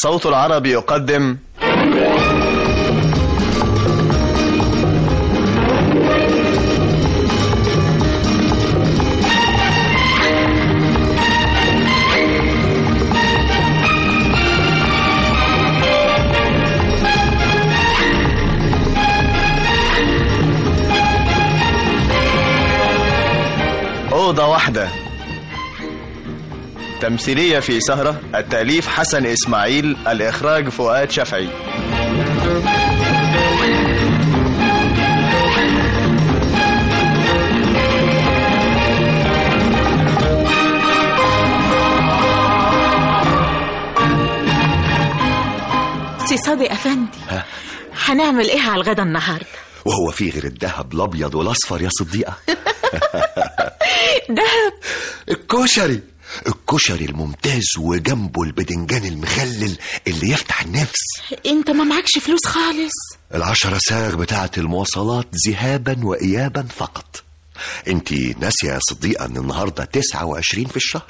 صوت العرب يقدم أوضة واحدة تمثيلية في سهرة التأليف حسن إسماعيل الإخراج فؤاد شفعي سي صادق افندي هنعمل ايه على الغدا النهارده وهو في غير الذهب الابيض والاصفر يا صديقه دهب الكشري الكشري الممتاز وجنبه البدنجان المخلل اللي يفتح النفس انت ما معكش فلوس خالص العشرة ساغ بتاعة المواصلات ذهابا وإيابا فقط انت ناسية يا صديقة ان النهاردة 29 في الشهر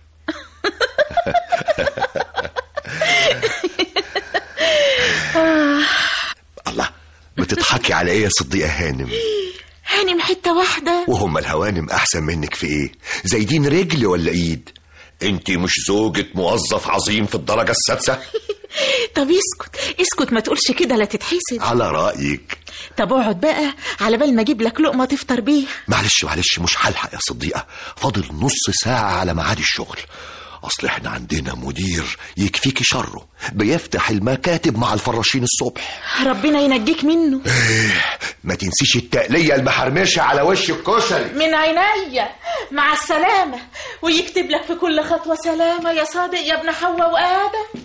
الله بتضحكي على ايه يا صديقة هانم هانم حته واحده وهم الهوانم احسن منك في ايه زايدين رجل ولا ايد انت مش زوجة موظف عظيم في الدرجة السادسة طب اسكت اسكت ما تقولش كده لا تتحسد على رأيك طب اقعد بقى على بال ما اجيب لك لقمه تفطر بيها معلش معلش مش هلحق يا صديقة فاضل نص ساعة على ميعاد الشغل اصل احنا عندنا مدير يكفيكي شره بيفتح المكاتب مع الفراشين الصبح ربنا ينجيك منه ما تنسيش التقلية المحرمشة على وش الكشري من عينيا مع السلامه ويكتب لك في كل خطوه سلامه يا صادق يا ابن حواء وادم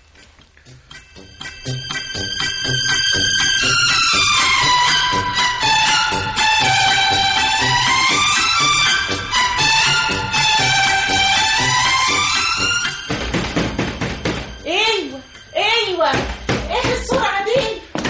ايوه ايوه ايه السرعه دي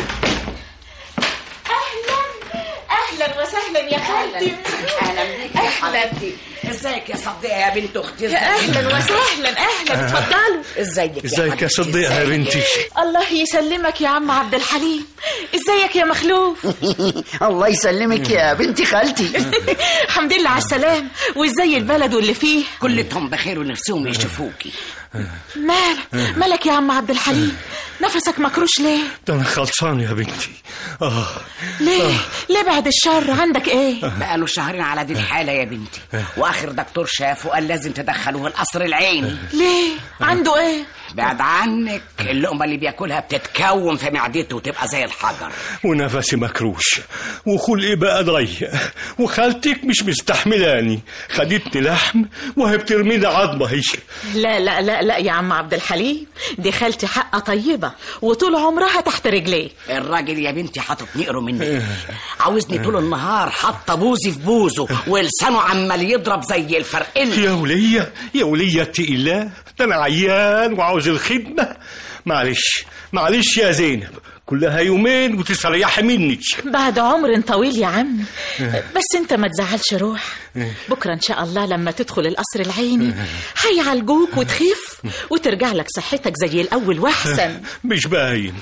اهلا اهلا وسهلا يا خالتي اهلا بيك يا حبيبتي ازيك يا صديقه يا بنت اختي ازيك اهلا وسهلا اهلا اتفضلوا ازيك ازيك يا صديقة يا بنتي الله يسلمك يا عم عبد الحليم ازيك يا مخلوف الله يسلمك يا بنتي خالتي الحمد لله على السلام وازاي البلد واللي فيه كلهم بخير ونفسهم يشوفوكي مالك مالك يا عم عبد الحليم نفسك مكروش ليه ده انا خلصان يا بنتي اه ليه ليه بعد الشر عندك ايه بقاله شهرين على دي الحاله يا بنتي واخر دكتور شافه قال لازم تدخلوه القصر العيني ليه عنده ايه بعد عنك اللقمه اللي بياكلها بتتكون في معدته وتبقى زي الحجر ونفسي مكروش وخلقي بقى ضيق وخالتك مش مستحملاني خدتني لحم وهي بترميني عظمه هي لا لا لا لا يا عم عبد الحليم دي خالتي حقه طيبه وطول عمرها تحت رجليه الراجل يا بنتي حاطط نقره مني عاوزني طول النهار حاطه بوزي في بوزه ولسانه عمال يضرب زي الفرقل يا ولية يا ولية اتقي الله ده انا عيان وعاوز الخدمة معلش معلش يا زينب كلها يومين وتستريحي مني بعد عمر طويل يا عم بس انت ما تزعلش روح بكره ان شاء الله لما تدخل القصر العيني هيعالجوك وتخف وترجع لك صحتك زي الاول واحسن مش باين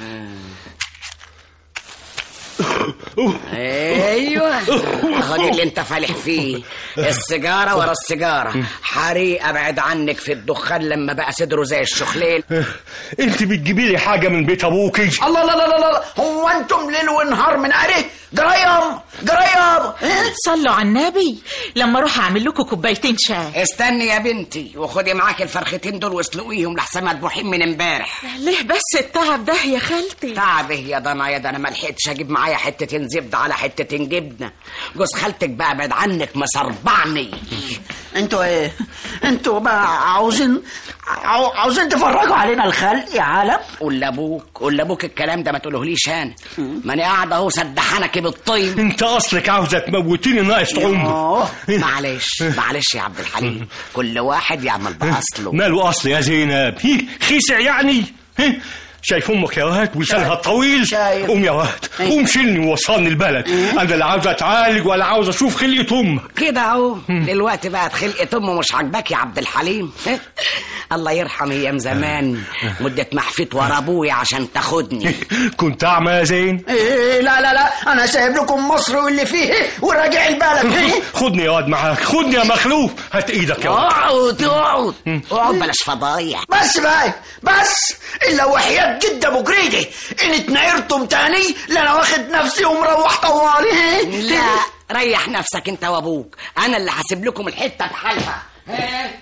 ايوه خد اللي انت فالح فيه السيجاره ورا السيجاره حريق ابعد عنك في الدخان لما بقى صدره زي الشخليل انت بتجيبي لي حاجة من بيت ابوكي الله لا لا لا لا هو انتم ليل ونهار من عليه جريم جريم صلوا على النبي لما اروح اعمل لكم كوبايتين شاي استني يا بنتي وخدي معاك الفرختين دول واسلقيهم لحسن مدبوحين من امبارح ليه بس التعب ده يا خالتي تعب إيه يا ضنايا ده انا ما لحقتش اجيب معايا حتتين زبده على حتتين جبنه جوز خالتك بقى بعد عنك مصربعني انتوا ايه انتوا بقى عاوزين عاو- عاوزين تفرجوا علينا الخلق يا عالم قول لابوك قول لابوك الكلام ده ما تقولهوليش انا ما انا قاعده اهو سدحانك بالطين انت اصلك عاوزة تموتيني ناقص عمر أوه، معلش معلش يا عبد الحليم كل واحد يعمل باصله ماله اصل يا زينب هي خيسع يعني هي شايف امك يا واد ولسانها الطويل شايف. قوم يا واد قوم شيلني ووصلني البلد انا لا عاوز اتعالج ولا عاوز اشوف خلقه امك كده اهو دلوقتي بقت خلقة امه مش عاجباك يا عبد الحليم الله يرحم ايام زمان مدة محفيت ورا ابويا عشان تاخدني كنت اعمى يا زين إيه لا لا لا انا سايب لكم مصر واللي فيه وراجع البلد إيه؟ خدني يا واد معاك خدني يا مخلوف هات ايدك يا واد اقعد اقعد اقعد بلاش فضايع بس بقى بس الا وحياة جد ابو جريدي ان اتنقرتم تاني لا انا واخد نفسي ومروح طوالي لا ريح نفسك انت وابوك انا اللي هسيب لكم الحته بحالها ها؟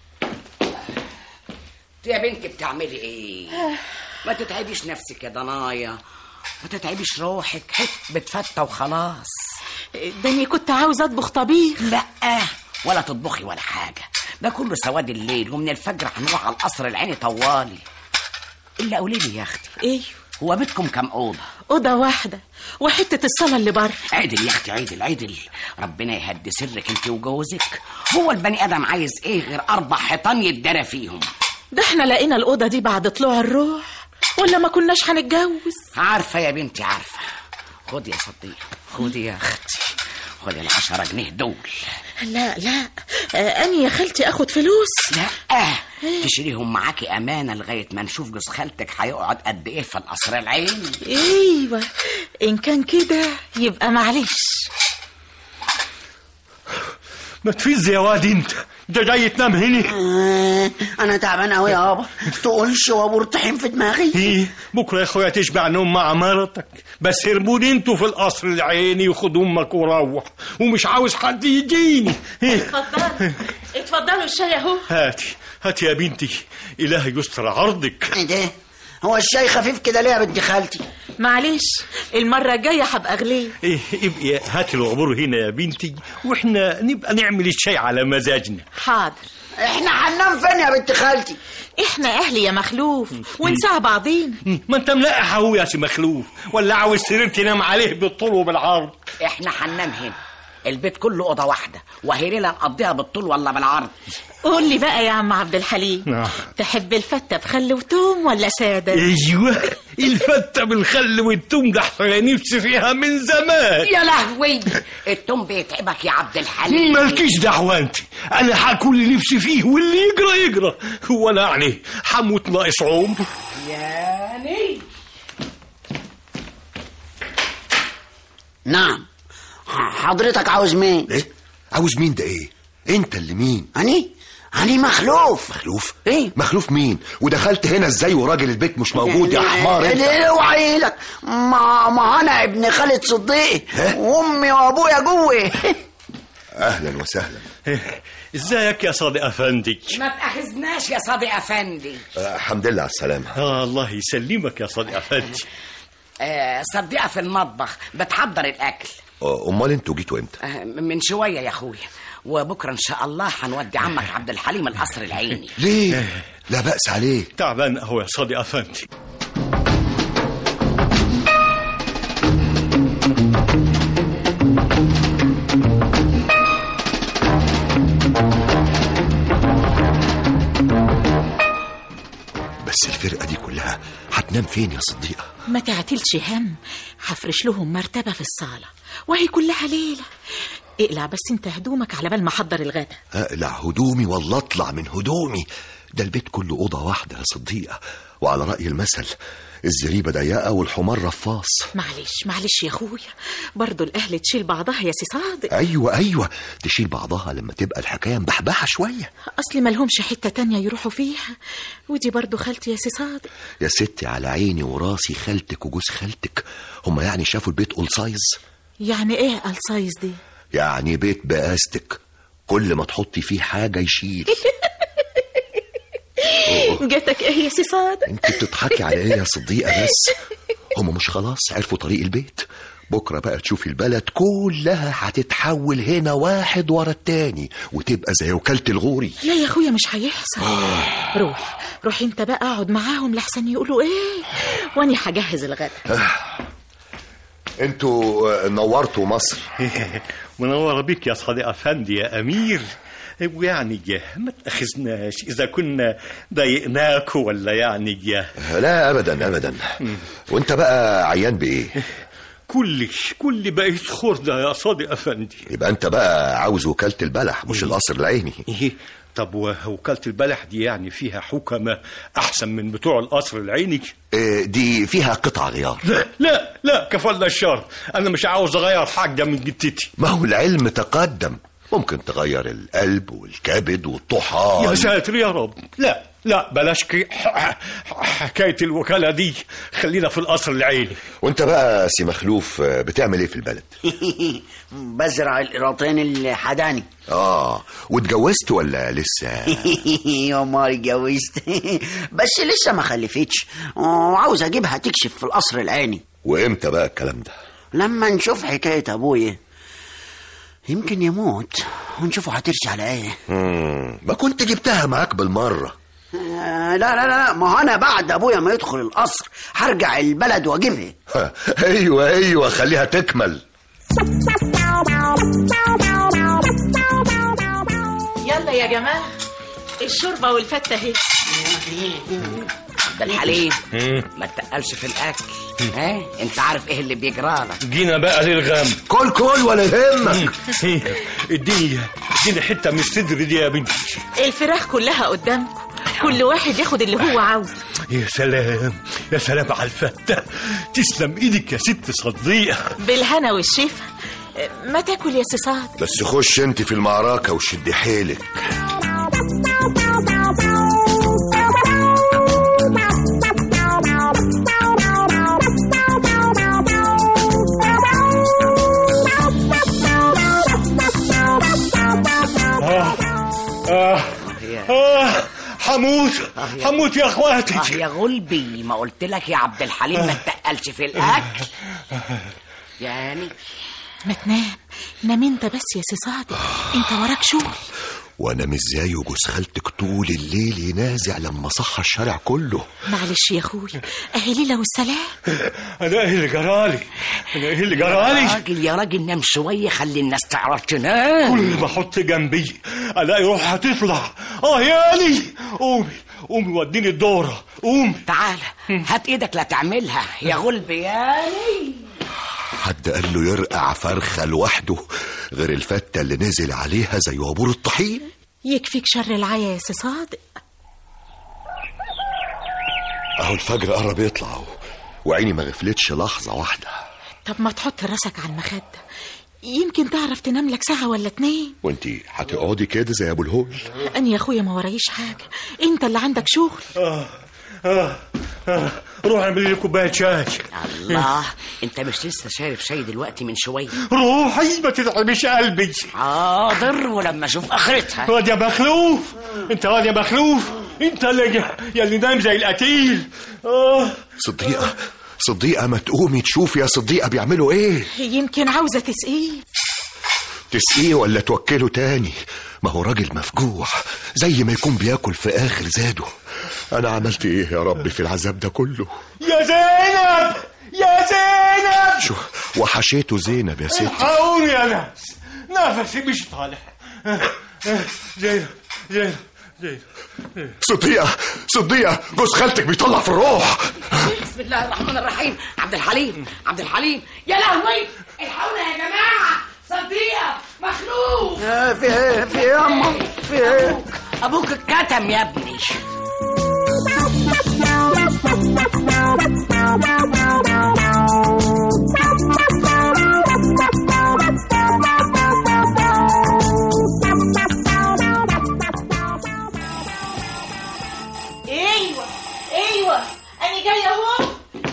يا بنتي بتعملي ايه ما تتعبيش نفسك يا ضنايا ما تتعبيش روحك حت بتفتى وخلاص داني كنت عاوز اطبخ طبيخ لا ولا تطبخي ولا حاجه ده كله سواد الليل ومن الفجر هنروح على القصر العيني طوالي الا قولي لي يا اختي ايه هو بيتكم كام اوضه اوضه واحده وحته الصاله اللي بره عدل يا اختي عدل عدل ربنا يهدي سرك انت وجوزك هو البني ادم عايز ايه غير اربع حيطان يتدرى فيهم ده احنا لقينا الاوضه دي بعد طلوع الروح ولا ما كناش هنتجوز عارفه يا بنتي عارفه خدي يا صديق خدي يا اختي خدي العشرة جنيه دول لا لا آه اني يا خالتي اخد فلوس لا تشيليهم معاكي امانه لغايه ما نشوف جوز خالتك هيقعد قد ايه في القصر العيني ايوه ان كان كده يبقى معلش ما تفز يا واد انت انت جاي تنام هنا آه، انا تعبان قوي يابا تقولش وابور طحين في دماغي ايه بكره يا اخويا تشبع نوم مع مرتك بس ارموني انتوا في القصر العيني وخد امك وروح ومش عاوز حد يجيني إيه؟ اتفضلوا اتفضلوا الشاي اهو هاتي هاتي يا بنتي إله يستر عرضك ايه ده هو الشاي خفيف كده ليه يا بنت خالتي معلش المره الجايه هبقى اغليه إيه ابقي هاتي العبور هنا يا بنتي واحنا نبقى نعمل الشاي على مزاجنا حاضر احنا هننام فين يا بنت خالتي احنا اهل يا مخلوف ونساع بعضين ما انت ملاقي هو يا سي مخلوف ولا عاوز سرير تنام عليه بالطول وبالعرض احنا هننام هنا البيت كله اوضه واحده وهي ليله نقضيها بالطول ولا بالعرض قول لي بقى يا عم عبد الحليم نعم. تحب الفته بخل وتوم ولا ساده ايوه الفته بالخل والتوم ده احنا نفسي فيها من زمان يا لهوي التوم بيتعبك يا عبد الحليم مالكيش دعوة انت انا هاكل اللي نفسي فيه واللي يجرى يجرى هو انا يعني هموت ناقص عمر يعني نعم ح- حضرتك عاوز مين ايه عاوز مين ده ايه انت اللي مين اني اني مخلوف مخلوف إيه؟ مخلوف مين ودخلت هنا ازاي وراجل البيت مش موجود يا حمار انت ليه اوعي لك ما ما انا ابن خالد صديقي وامي وابويا جوه اهلا وسهلا ازيك يا صادق افندي ما تأخذناش يا صادق افندي آه، الحمد لله على السلامه آه الله يسلمك يا صادق افندي آه صديقة في المطبخ بتحضر الاكل آه، امال انتوا جيتوا امتى آه من شويه يا اخويا وبكره ان شاء الله هنودي عمك عبد الحليم القصر العيني ليه لا باس عليه تعبان اهو يا صادق افندي بس الفرقه دي كلها هتنام فين يا صديقه ما تعتلش هم هفرش لهم مرتبه في الصاله وهي كلها ليله اقلع بس انت هدومك على بال ما احضر الغدا اقلع هدومي والله اطلع من هدومي ده البيت كله اوضه واحده يا صديقه وعلى راي المثل الزريبه ضيقه والحمار رفاص معلش معلش يا اخويا برضو الاهل تشيل بعضها يا سي صادق ايوه ايوه تشيل بعضها لما تبقى الحكايه مبحبحه شويه اصل ملهمش حته تانية يروحوا فيها ودي برضو خالتي يا سي صادق يا ستي على عيني وراسي خالتك وجوز خالتك هم يعني شافوا البيت اول سايز يعني ايه السايز دي يعني بيت بقاستك كل ما تحطي فيه حاجه يشيل جاتك ايه يا سي صادق انت بتضحكي على ايه يا صديقه بس هم مش خلاص عرفوا طريق البيت بكره بقى تشوفي البلد كلها هتتحول هنا واحد ورا التاني وتبقى زي وكاله الغوري لا يا اخويا مش هيحصل روح روح انت بقى اقعد معاهم لحسن يقولوا ايه واني هجهز الغدا انتوا نورتوا مصر منور بيك يا صادق افندي يا امير ويعني ما تأخذناش إذا كنا ضايقناك ولا يعني لا ابدا ابدا وانت بقى عيان بايه كل كل بقيت خردة يا صادق أفندي يبقى انت بقى عاوز وكالة البلح مش القصر العيني إيه طب ووكالة البلح دي يعني فيها حكمة أحسن من بتوع القصر العيني إيه، دي فيها قطع غيار لا لا لا كفلنا الشر أنا مش عاوز أغير حاجة من جدتي ما هو العلم تقدم ممكن تغير القلب والكبد والطحال يا ساتر يا رب لا لا بلاش كي- ح- ح- حكاية الوكالة دي خلينا في القصر العيني وانت بقى سي مخلوف آه، بتعمل ايه في البلد بزرع القراطين الحداني اه واتجوزت ولا لسه يا ماري اتجوزت بس لسه ما خلفتش وعاوز اجيبها تكشف في القصر العيني وامتى بقى الكلام ده لما نشوف حكاية ابويا يمكن يموت ونشوفه هترجع على ايه مم. ما كنت جبتها معاك بالمرة آه، لا لا لا ما هو انا بعد ابويا ما يدخل القصر هرجع البلد واجيبها ايوه ايوه خليها تكمل يلا يا جماعة الشوربة والفتة اهي عبد الحليم ما تقلش في الاكل ها انت عارف ايه اللي بيجرالك جينا بقى للغم كل كل ولا يهمك اديني اديني حتة من الصدر دي يا بنتي الفراخ كلها قدامكم كل واحد ياخد اللي هو عاوزه يا سلام يا سلام على الفتة تسلم ايدك يا ست صديقة بالهنا والشفا ما تاكل يا سي صاد بس خش انت في المعركة وشدي حيلك آه آه آه حموت حموت يا اه اخواتي يا غلبي ما قلت لك يا عبد الحليم ما تقلش في الاكل يعني ما تنام نام انت بس يا سي صادق انت وراك شغل وانا مش زي وجوز خالتك طول الليل ينازع لما صح الشارع كله معلش يا اخويا اهي ليلة والسلام انا ايه اللي جرالي انا ايه اللي جرالي راجل يا راجل نام شويه خلي الناس تعرف تنام كل ما احط جنبي الاقي روحها تطلع اه يالي قومي قومي وديني الدورة قومي تعال هات ايدك لا تعملها يا غلبي يعني حد قال له يرقع فرخة لوحده غير الفتة اللي نزل عليها زي عبور الطحين يكفيك شر العيا يا سي صادق اهو الفجر قرب يطلع اهو وعيني ما غفلتش لحظة واحدة طب ما تحط راسك على المخدة يمكن تعرف تنام لك ساعة ولا اتنين وانتي هتقعدي كده زي ابو الهول أنا يا أخويا ما ورايش حاجة أنت اللي عندك شغل آه آه آه روح اعمل لي كوباية شاي الله انت مش لسه شارب شاي دلوقتي من شويه روحي ما تتعبش قلبي حاضر ولما اشوف اخرتها واد يا مخلوف انت واد يا مخلوف انت اللي يا اللي نايم زي القتيل اه صديقة صديقة ما تقومي تشوفي يا صديقة بيعملوا ايه يمكن عاوزة تسقيه تسقيه ولا توكله تاني ما هو راجل مفجوع زي ما يكون بياكل في اخر زاده انا عملت ايه يا رب في العذاب ده كله يا زينب يا زينب شو وحشيته زينب يا ستي الحقوني يا ناس نفسي مش طالع زينب زينب زينب صديقة صديقة جوز خالتك بيطلع في الروح بسم الله الرحمن الرحيم عبد الحليم عبد الحليم يا لهوي الحقونا يا جماعه صديقه مخلوق آه، في ايه في ايه يا اما في ايه ابوك اتكتم يا ابني ايوه ايوه انا جايه اهو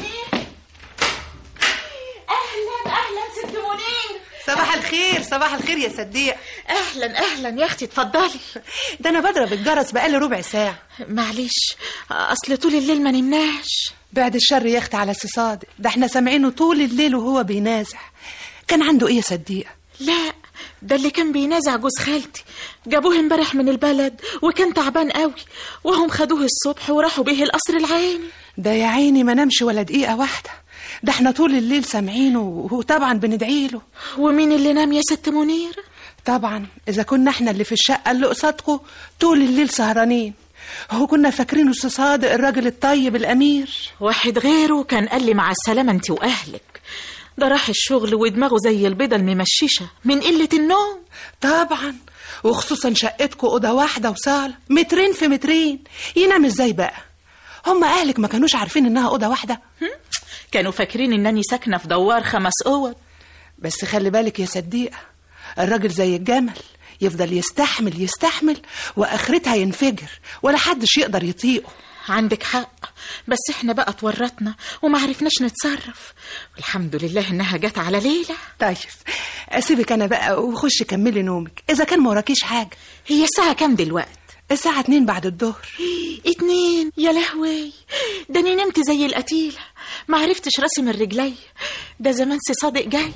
اهلا اهلا ست منير صباح الخير صباح الخير يا صديق اهلا اهلا يا اختي اتفضلي ده انا بضرب الجرس بقالي ربع ساعة معلش اصل طول الليل ما نمناش بعد الشر يا اختي على سي صادق ده احنا سامعينه طول الليل وهو بينازع كان عنده ايه يا صديق لا ده اللي كان بينازع جوز خالتي جابوه امبارح من البلد وكان تعبان قوي وهم خدوه الصبح وراحوا بيه القصر العيني ده يا عيني ما نامش ولا دقيقة واحدة ده احنا طول الليل سامعينه وطبعا بندعيله ومين اللي نام يا ست منير طبعا اذا كنا احنا اللي في الشقه اللي قصادكم طول الليل سهرانين هو كنا فاكرينه أستاذ صادق الراجل الطيب الامير واحد غيره كان قال لي مع السلامة انت واهلك ده راح الشغل ودماغه زي البيضة الممششة من قلة النوم طبعا وخصوصا شقتكم اوضه واحده وصاله مترين في مترين ينام ازاي بقى هم اهلك ما كانوش عارفين انها اوضه واحده كانوا فاكرين انني ساكنة في دوار خمس اوض بس خلي بالك يا صديقه الراجل زي الجمل يفضل يستحمل يستحمل واخرتها ينفجر ولا حدش يقدر يطيقه عندك حق بس احنا بقى اتورطنا وما عرفناش نتصرف والحمد لله انها جت على ليلة طيب اسيبك انا بقى وخشي كملي نومك اذا كان ما وراكيش حاجه هي الساعة كام دلوقتي الساعه اتنين بعد الظهر اتنين يا لهوي ده انا نمت زي القتيلة ما عرفتش راسي من رجلي ده زمان سي صادق جاي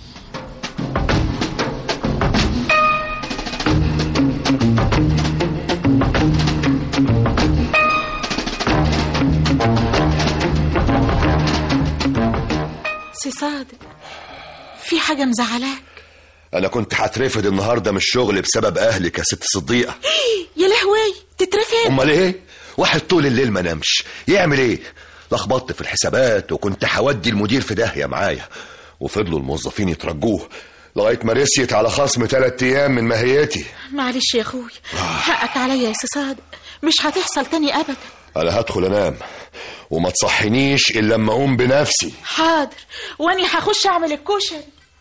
سي صادق في حاجة مزعلاك انا كنت هترفد النهارده من الشغل بسبب اهلك يا ست صديقه يا لهوي تترفد امال ايه واحد طول الليل ما نامش يعمل ايه لخبطت في الحسابات وكنت هودي المدير في داهيه معايا وفضلوا الموظفين يترجوه لغايه ما رسيت على خصم ثلاث ايام من ماهيتي معلش يا اخوي حقك عليا يا سي صادق مش هتحصل تاني ابدا انا هدخل انام وما تصحينيش الا لما اقوم بنفسي حاضر واني هخش اعمل الكشري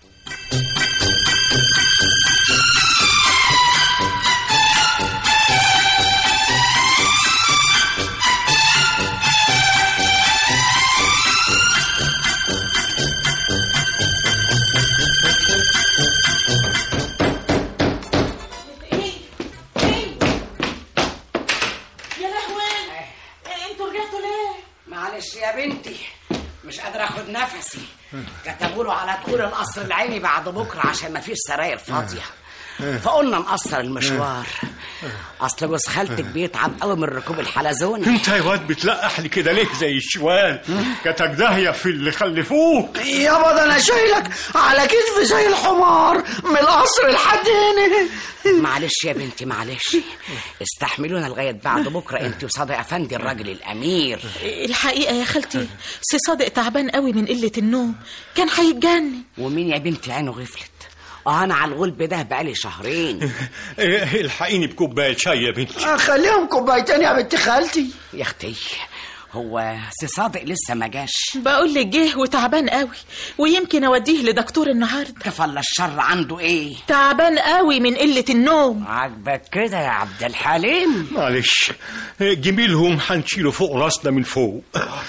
يا لهوي انتوا رجعتوا ليه معلش يا بنتي مش قادرة اخد نفسي كتبوا له على طول القصر العيني بعد بكرة عشان ما فيش سراير فاضية فقلنا نقصر المشوار اصل جوز خالتك بيتعب قوي من ركوب الحلزون انت يا واد بتلقح لي كده ليه زي الشوال كتك داهيه في اللي خلفوك يابا ده انا شايلك على كتفي زي الحمار من القصر لحد هنا معلش يا بنتي معلش استحملونا لغاية بعد بكرة انت وصادق افندي الراجل الامير الحقيقة يا خالتي سي صادق تعبان قوي من قلة النوم كان هيتجنن ومين يا بنتي عينه غفلت اه انا على الغلب ده بقالي شهرين إيه، الحقيني بكوبايه شاي يا بنتي خليهم كوبايتين يا بنت خالتي يا اختي هو سي صادق لسه ما جاش بقول لك جه وتعبان قوي ويمكن اوديه لدكتور النهارده كفل الشر عنده ايه تعبان قوي من قلة النوم عاجبك كده يا عبد الحليم معلش إيه، جميلهم هنشيله فوق راسنا من فوق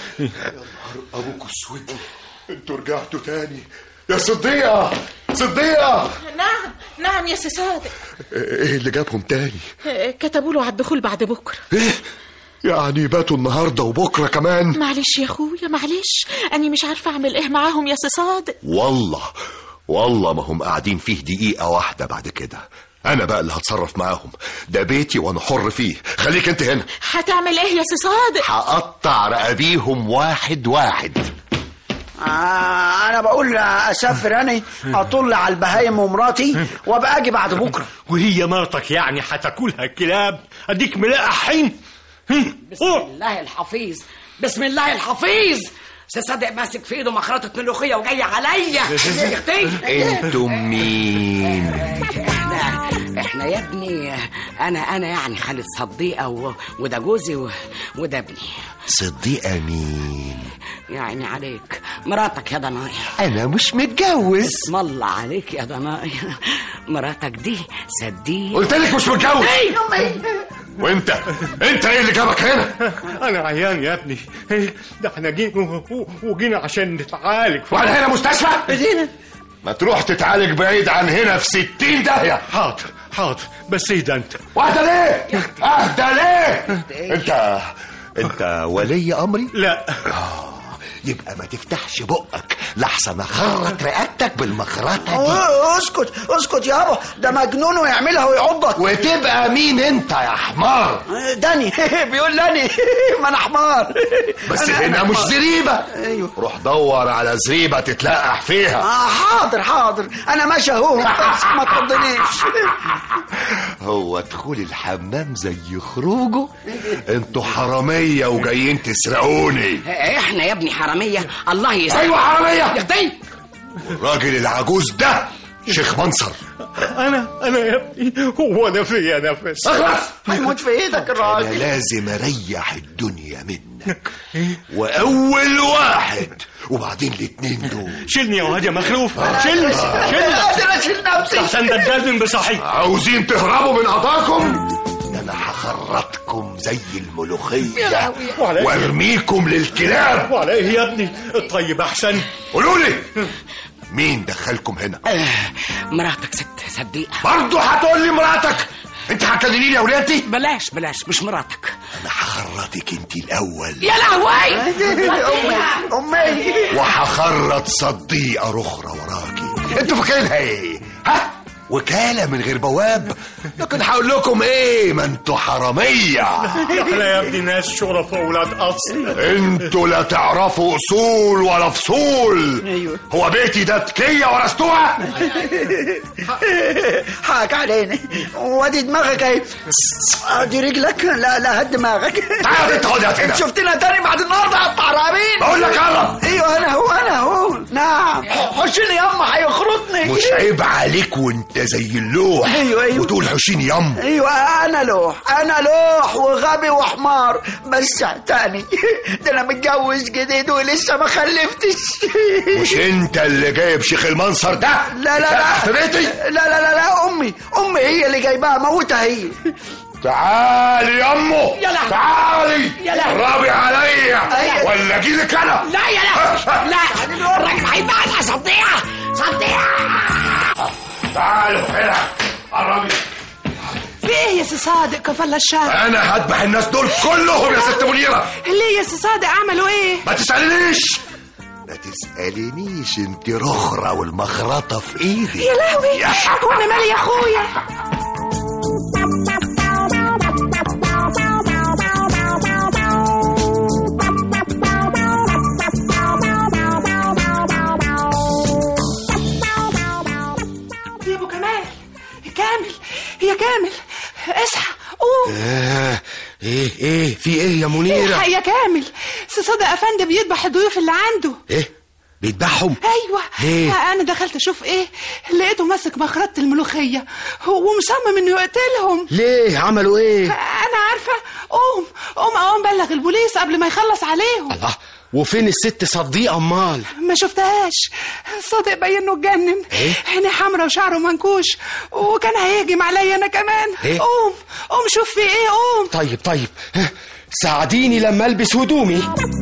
ابوك اسود انتوا رجعتوا تاني يا صديقه صديقه نعم نعم يا سي صادق ايه اللي جابهم تاني كتبوا له على الدخول بعد بكره ايه يعني باتوا النهارده وبكره كمان معلش يا اخويا معلش اني مش عارفه اعمل ايه معاهم يا سي صادق والله والله ما هم قاعدين فيه دقيقة واحدة بعد كده أنا بقى اللي هتصرف معاهم ده بيتي وأنا حر فيه خليك أنت هنا هتعمل ايه يا سي صادق هقطع رقابيهم واحد واحد آه انا بقول اسافر انا اطل على البهايم ومراتي وابقى اجي بعد بكره وهي مرتك يعني هتاكلها الكلاب اديك ملاقح حين هم، بسم قول. الله الحفيظ بسم الله الحفيظ سي صادق ماسك في ايده مخرطة ملوخية وجاي عليا يا اختي انتوا مين احنا احنا يا ابني انا انا يعني خالد صديقه و... وده جوزي و... وده ابني صديقة مين يعني عليك مراتك يا ضنايا أنا مش متجوز اسم الله عليك يا ضنايا مراتك دي صديق قلت لك مش متجوز وانت انت ايه اللي جابك هنا انا عيان يا ابني إيه، ده احنا جينا و- و- وجينا عشان نتعالج وانا هنا مستشفى ما تروح تتعالج بعيد عن هنا في ستين داهية حاضر حاضر بس ايه ده انت واهدى ليه اهدى ليه انت انت ولي امري لا يبقى ما تفتحش بقك لحسن اخرط رقبتك بالمخرطه دي أوه، اسكت اسكت يابا ده مجنون ويعملها ويعضك وتبقى مين انت يا حمار داني بيقول لاني ما انا حمار بس أنا- هنا أنا مش حمار. زريبه ايوه روح دور على زريبه تتلقح فيها آه حاضر حاضر انا ماشي اهو بس ما ترضنيش هو دخول الحمام زي خروجه انتوا حراميه وجايين تسرقوني احنا يا ابني حراميه الله يسلمك ايوه حراميه يا اخي الراجل العجوز ده شيخ منصر انا انا يا ابني هو انا فيا نفس اخلص هيموت في ايدك انا الراجل لازم اريح الدنيا منك واول واحد وبعدين الاتنين دول شيلني يا واد يا مخلوف شيلني شيلني قادر اشيل نفسي احسن ده تجنن بصحيح عاوزين تهربوا من قضاكم ده انا هخرطكم زي الملوخيه وارميكم للكلاب وعلى ايه يا ابني الطيب احسن قولوا لي مين دخلكم هنا مراتك ست صديقه برضه هتقول لي مراتك انت هتكلميني يا ولادتي بلاش بلاش مش مراتك انا هخرطك انت الاول يا لهوي امي امي وهخرط صديقه رخرة وراكي انتوا فاكرينها ايه ها وكالة من غير بواب لكن هقول لكم ايه ما انتوا حرامية احنا يا ابني ناس شرفاء ولاد اصل انتوا لا تعرفوا اصول ولا فصول أيوة. هو بيتي ده تكية ورثتوها حاك علينا وادي دماغك اهي ادي رجلك لا لا هد دماغك تعال انت خد هات هنا شفتنا تاني بعد النهارده يا الطعرابين بقول لك قرب ايوه انا هو انا هو نعم حشيني ياما هيخرطني مش عيب عليك وانت زي اللوح أيوة، أيوة. وتقول حشين يم ايوه انا لوح انا لوح وغبي وحمار بس تاني ده انا متجوز جديد ولسه ما خلفتش مش انت اللي جايب شيخ المنصر ده لا لا لا تحت بيتي لا لا لا لا امي امي هي اللي جايباها موتها هي تعالي يمه يلا. تعالي يلا. رابي عليا أيوة. ولا اجيلك انا لا يا لا لا الراجل هيبقى صديقه صديقه تعالوا هنا قربي في ايه يا سي صادق كفل الشر انا هذبح الناس دول كلهم يا ست منيره ليه يا سي صادق عملوا ايه ما تسالنيش ما تسالنيش انت رخرة والمخرطه في ايدي يا لهوي وانا مالي يا اخويا يا ابو كمال كامل يا كامل اصحى قوم آه ايه ايه في ايه يا منيرة الحق يا كامل سي صادق افندي بيذبح الضيوف اللي عنده ايه بيذبحهم ايوه ليه؟ انا دخلت اشوف ايه لقيته ماسك مخرطة الملوخية ومصمم انه يقتلهم ليه عملوا ايه انا عارفة قوم قوم قوم بلغ البوليس قبل ما يخلص عليهم الله وفين الست صديقة امال ما شفتهاش صادق باين انه اتجنن إيه؟ عينيه حمرا وشعره منكوش وكان هيهجم عليا انا كمان إيه؟ قوم قوم شوف في ايه قوم طيب طيب ها، ساعديني لما البس هدومي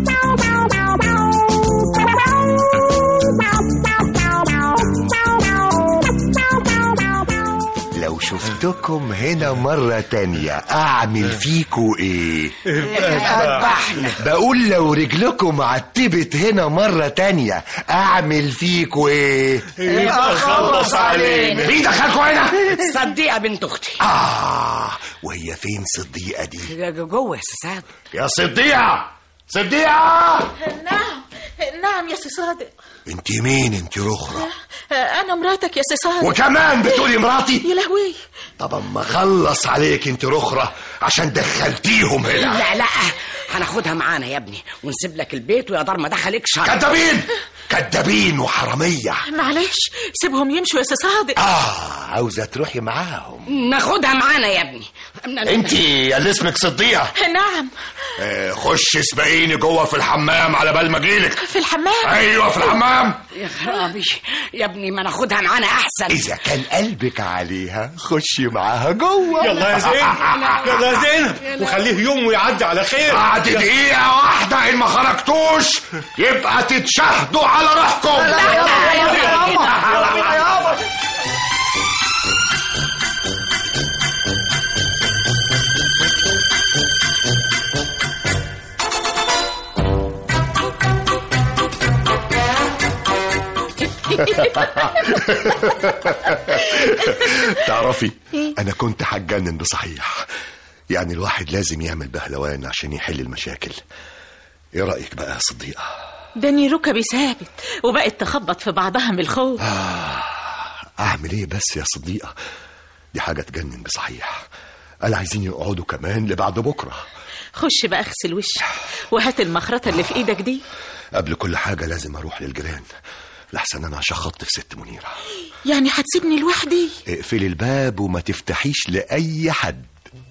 لو شفتكم هنا مرة تانية أعمل فيكوا إيه؟ اذبحنا بقول لو رجلكم عتبت هنا مرة تانية أعمل فيكوا إيه؟ يبقى خلص علينا مين دخلكوا هنا؟ صديقه بنت اختي آه وهي فين صديقة دي؟ جوه يا سعاد يا صديقة صديقة نعم نعم يا سي صادق انت مين انت رخرة انا مراتك يا سي صادق وكمان بتقولي مراتي يا لهوي طب اما اخلص عليك انت رخرة عشان دخلتيهم هنا لا لا هناخدها معانا يا ابني ونسيب لك البيت ويا دار ما دخلك شر كدابين كدابين وحرامية معلش سيبهم يمشوا يا سي صادق اه عاوزة تروحي معاهم ناخدها معانا يا ابني انت اللي اسمك صديقة نعم آه، خش اسبقيني جوه في الحمام على بال ما اجيلك في الحمام ايوه في الحمام يا خرابي يا ابني ما ناخدها معانا احسن اذا كان قلبك عليها خشي معاها جوه يلا يا زينب يلا يا زينب وخليه يوم ويعدي على خير بعد دقيقة واحدة إن ما خرجتوش يبقى تتشهدوا على روحكم تعرفي انا كنت هتجنن بصحيح يعني الواحد لازم يعمل بهلوان عشان يحل المشاكل ايه رايك بقى يا صديقه داني ركبي ثابت وبقت تخبط في بعضها من الخوف اعمل ايه بس يا صديقه دي حاجه تجنن بصحيح قال عايزين يقعدوا كمان لبعد بكره خش بقى اغسل وشك وهات المخرطة اللي في ايدك دي قبل كل حاجه لازم اروح للجيران لحسن انا شخطت في ست منيره يعني هتسيبني لوحدي اقفلي الباب وما تفتحيش لاي حد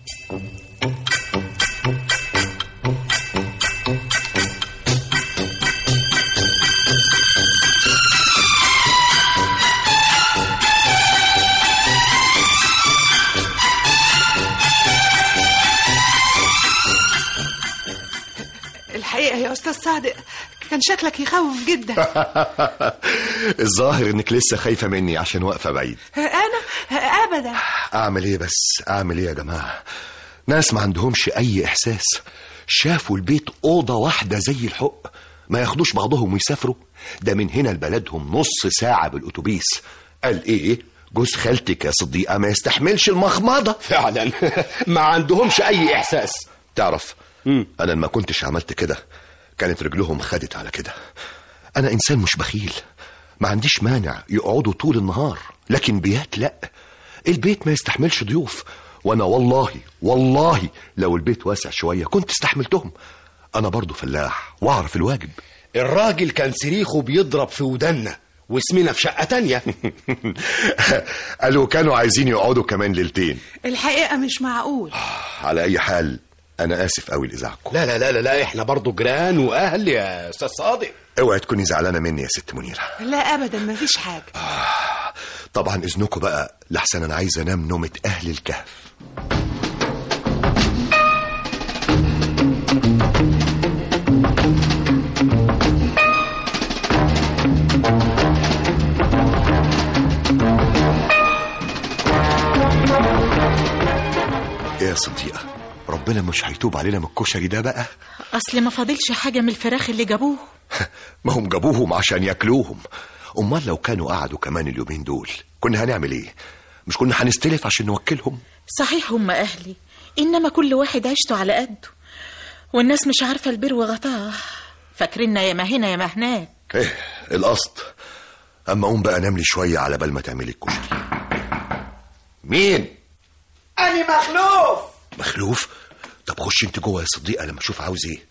الحقيقة يا أستاذ صادق كان شكلك يخوف جدا الظاهر انك لسه خايفه مني عشان واقفه بعيد أنا أبدا اعمل ايه بس اعمل ايه يا جماعه ناس ما عندهمش اي احساس شافوا البيت اوضه واحده زي الحق ما ياخدوش بعضهم ويسافروا ده من هنا لبلدهم نص ساعه بالاتوبيس قال ايه جوز خالتك يا صديقه ما يستحملش المخمضه فعلا ما عندهمش اي احساس تعرف انا ما كنتش عملت كده كانت رجلهم خدت على كده انا انسان مش بخيل ما عنديش مانع يقعدوا طول النهار لكن بيات لا البيت ما يستحملش ضيوف وانا والله والله لو البيت واسع شويه كنت استحملتهم انا برضو فلاح واعرف الواجب الراجل كان صريخه بيضرب في ودنا واسمنا في شقة تانية قالوا كانوا عايزين يقعدوا كمان ليلتين الحقيقة مش معقول على اي حال انا اسف قوي لازعاجكم لا لا لا لا, لا احنا برضو جيران واهل يا استاذ صادق اوعي تكوني زعلانه مني يا ست منيره لا أبدا مفيش حاجة طبعا اذنكم بقى لحسن انا عايز انام نومه اهل الكهف ايه يا صديقه ربنا مش هيتوب علينا من الكشري ده بقى اصل ما فاضلش حاجة من الفراخ اللي جابوه ما هم جابوهم عشان ياكلوهم امال لو كانوا قعدوا كمان اليومين دول كنا هنعمل ايه مش كنا هنستلف عشان نوكلهم صحيح هم اهلي انما كل واحد عيشته على قده والناس مش عارفة البر وغطاه فاكريننا يا ما هنا يا ما هناك ايه القصد اما قوم بقى نام لي شويه على بال ما تعملي الكشري مين أنا مخلوف مخلوف طب خش انت جوه يا صديقه لما اشوف عاوز ايه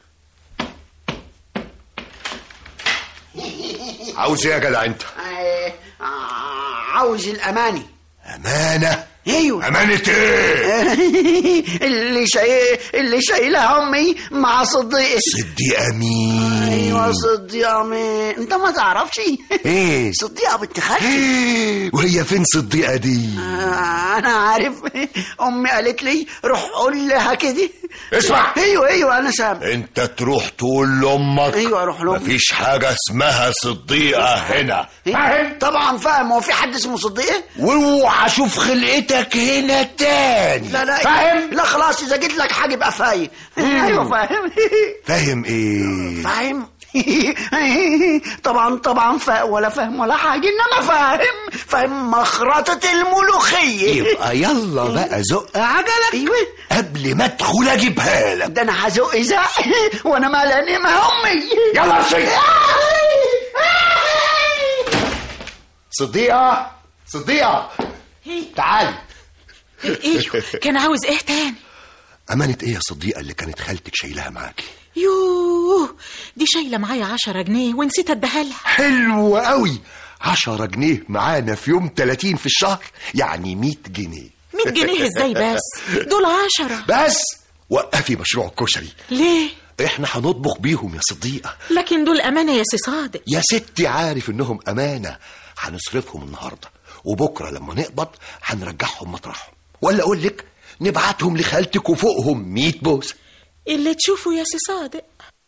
عاوز ايه يا جدع انت آه، آه، عاوز الأماني امانه ايوه امانه ايه اللي شاي... اللي شايلها امي مع صديقي صديقه مين ايوه صديقه مين انت ما تعرفش ايه صديقه بنت خالتي إيه؟ وهي فين صديقه دي آه، انا عارف امي قالت لي روح قول لها كده اسمع. ايوه ايوه انا سامع انت تروح تقول لامك ايوه اروح لامي مفيش حاجه اسمها صديقه هنا فاهم طبعا فاهم هو في حد اسمه صديقه واوعى اشوف خلقتك هنا تاني لا لا فاهم لا خلاص اذا جيت لك حاجه يبقى فاهم ايوه فاهم فاهم ايه فاهم طبعا طبعا فا ولا فاهم ولا حاجه انما فاهم فاهم مخرطه الملوخيه يبقى يلا بقى زق عجلك ايوه قبل ما ادخل اجيبها لك ده انا هزق زق وانا مالاني ما امي يلا امشي صديقه صديقه تعالي ايه كان عاوز ايه تاني امانه ايه يا صديقه اللي كانت خالتك شايلها معاكي يوه دي شايلة معايا عشرة جنيه ونسيت اديها لها حلو قوي عشرة جنيه معانا في يوم 30 في الشهر يعني 100 جنيه 100 جنيه ازاي بس دول عشرة بس وقفي مشروع الكشري ليه احنا هنطبخ بيهم يا صديقة لكن دول امانة يا سي صادق يا ستي عارف انهم امانة هنصرفهم النهاردة وبكرة لما نقبض هنرجعهم مطرحهم ولا اقول لك نبعتهم لخالتك وفوقهم 100 بوسة اللي تشوفه يا سي صادق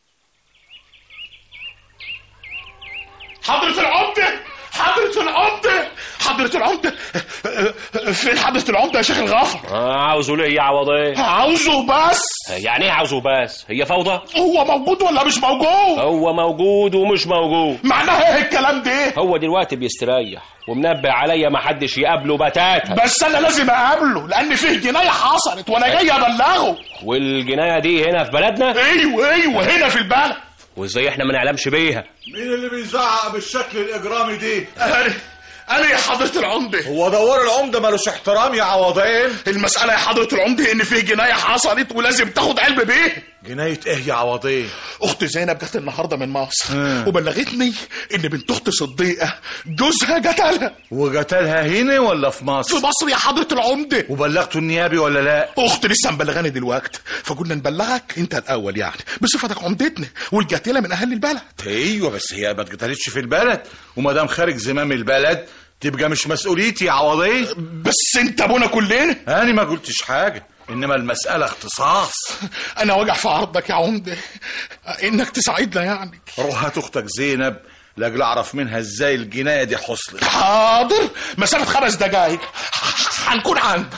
حضرة العمدة حضرة العمدة حضرة العمدة فين حضرة العمدة يا شيخ الغفر آه عاوزه ليه يا عوضيه عاوزه بس يعني ايه عاوزه بس هي فوضى هو موجود ولا مش موجود هو موجود ومش موجود معناها ايه الكلام ده هو دلوقتي بيستريح ومنبه عليا ما حدش يقابله بتاتا بس انا لازم اقابله لان فيه جنايه حصلت وانا جاي ابلغه والجنايه دي هنا في بلدنا ايوه ايوه هنا في البلد وازاي احنا ما نعلمش بيها مين اللي بيزعق بالشكل الاجرامي دي انا انا يا حضرة العمدة هو دوار العمدة مالوش احترام يا عوضين المسألة يا حضرة العمدة ان فيه جناية حصلت ولازم تاخد علم بيه جناية ايه يا عوضين اخت زينب جت النهارده من مصر مم. وبلغتني ان بنت اخت صديقه جوزها قتلها وقتلها هنا ولا في مصر في مصر يا حضرة العمدة وبلغته النيابي ولا لا اختي لسه مبلغاني دلوقتي فقلنا نبلغك انت الاول يعني بصفتك عمدتنا والقاتله من اهل البلد ايوه بس هي ما اتقتلتش في البلد وما دام خارج زمام البلد تبقى مش مسؤوليتي يا عوضين بس انت ابونا كلنا انا ما قلتش حاجه انما المساله اختصاص انا واجع في عرضك يا عمده انك تساعدنا يعني روح هات اختك زينب لاجل اعرف منها ازاي الجنايه دي حصلت حاضر مسافه خمس دقايق هنكون عندك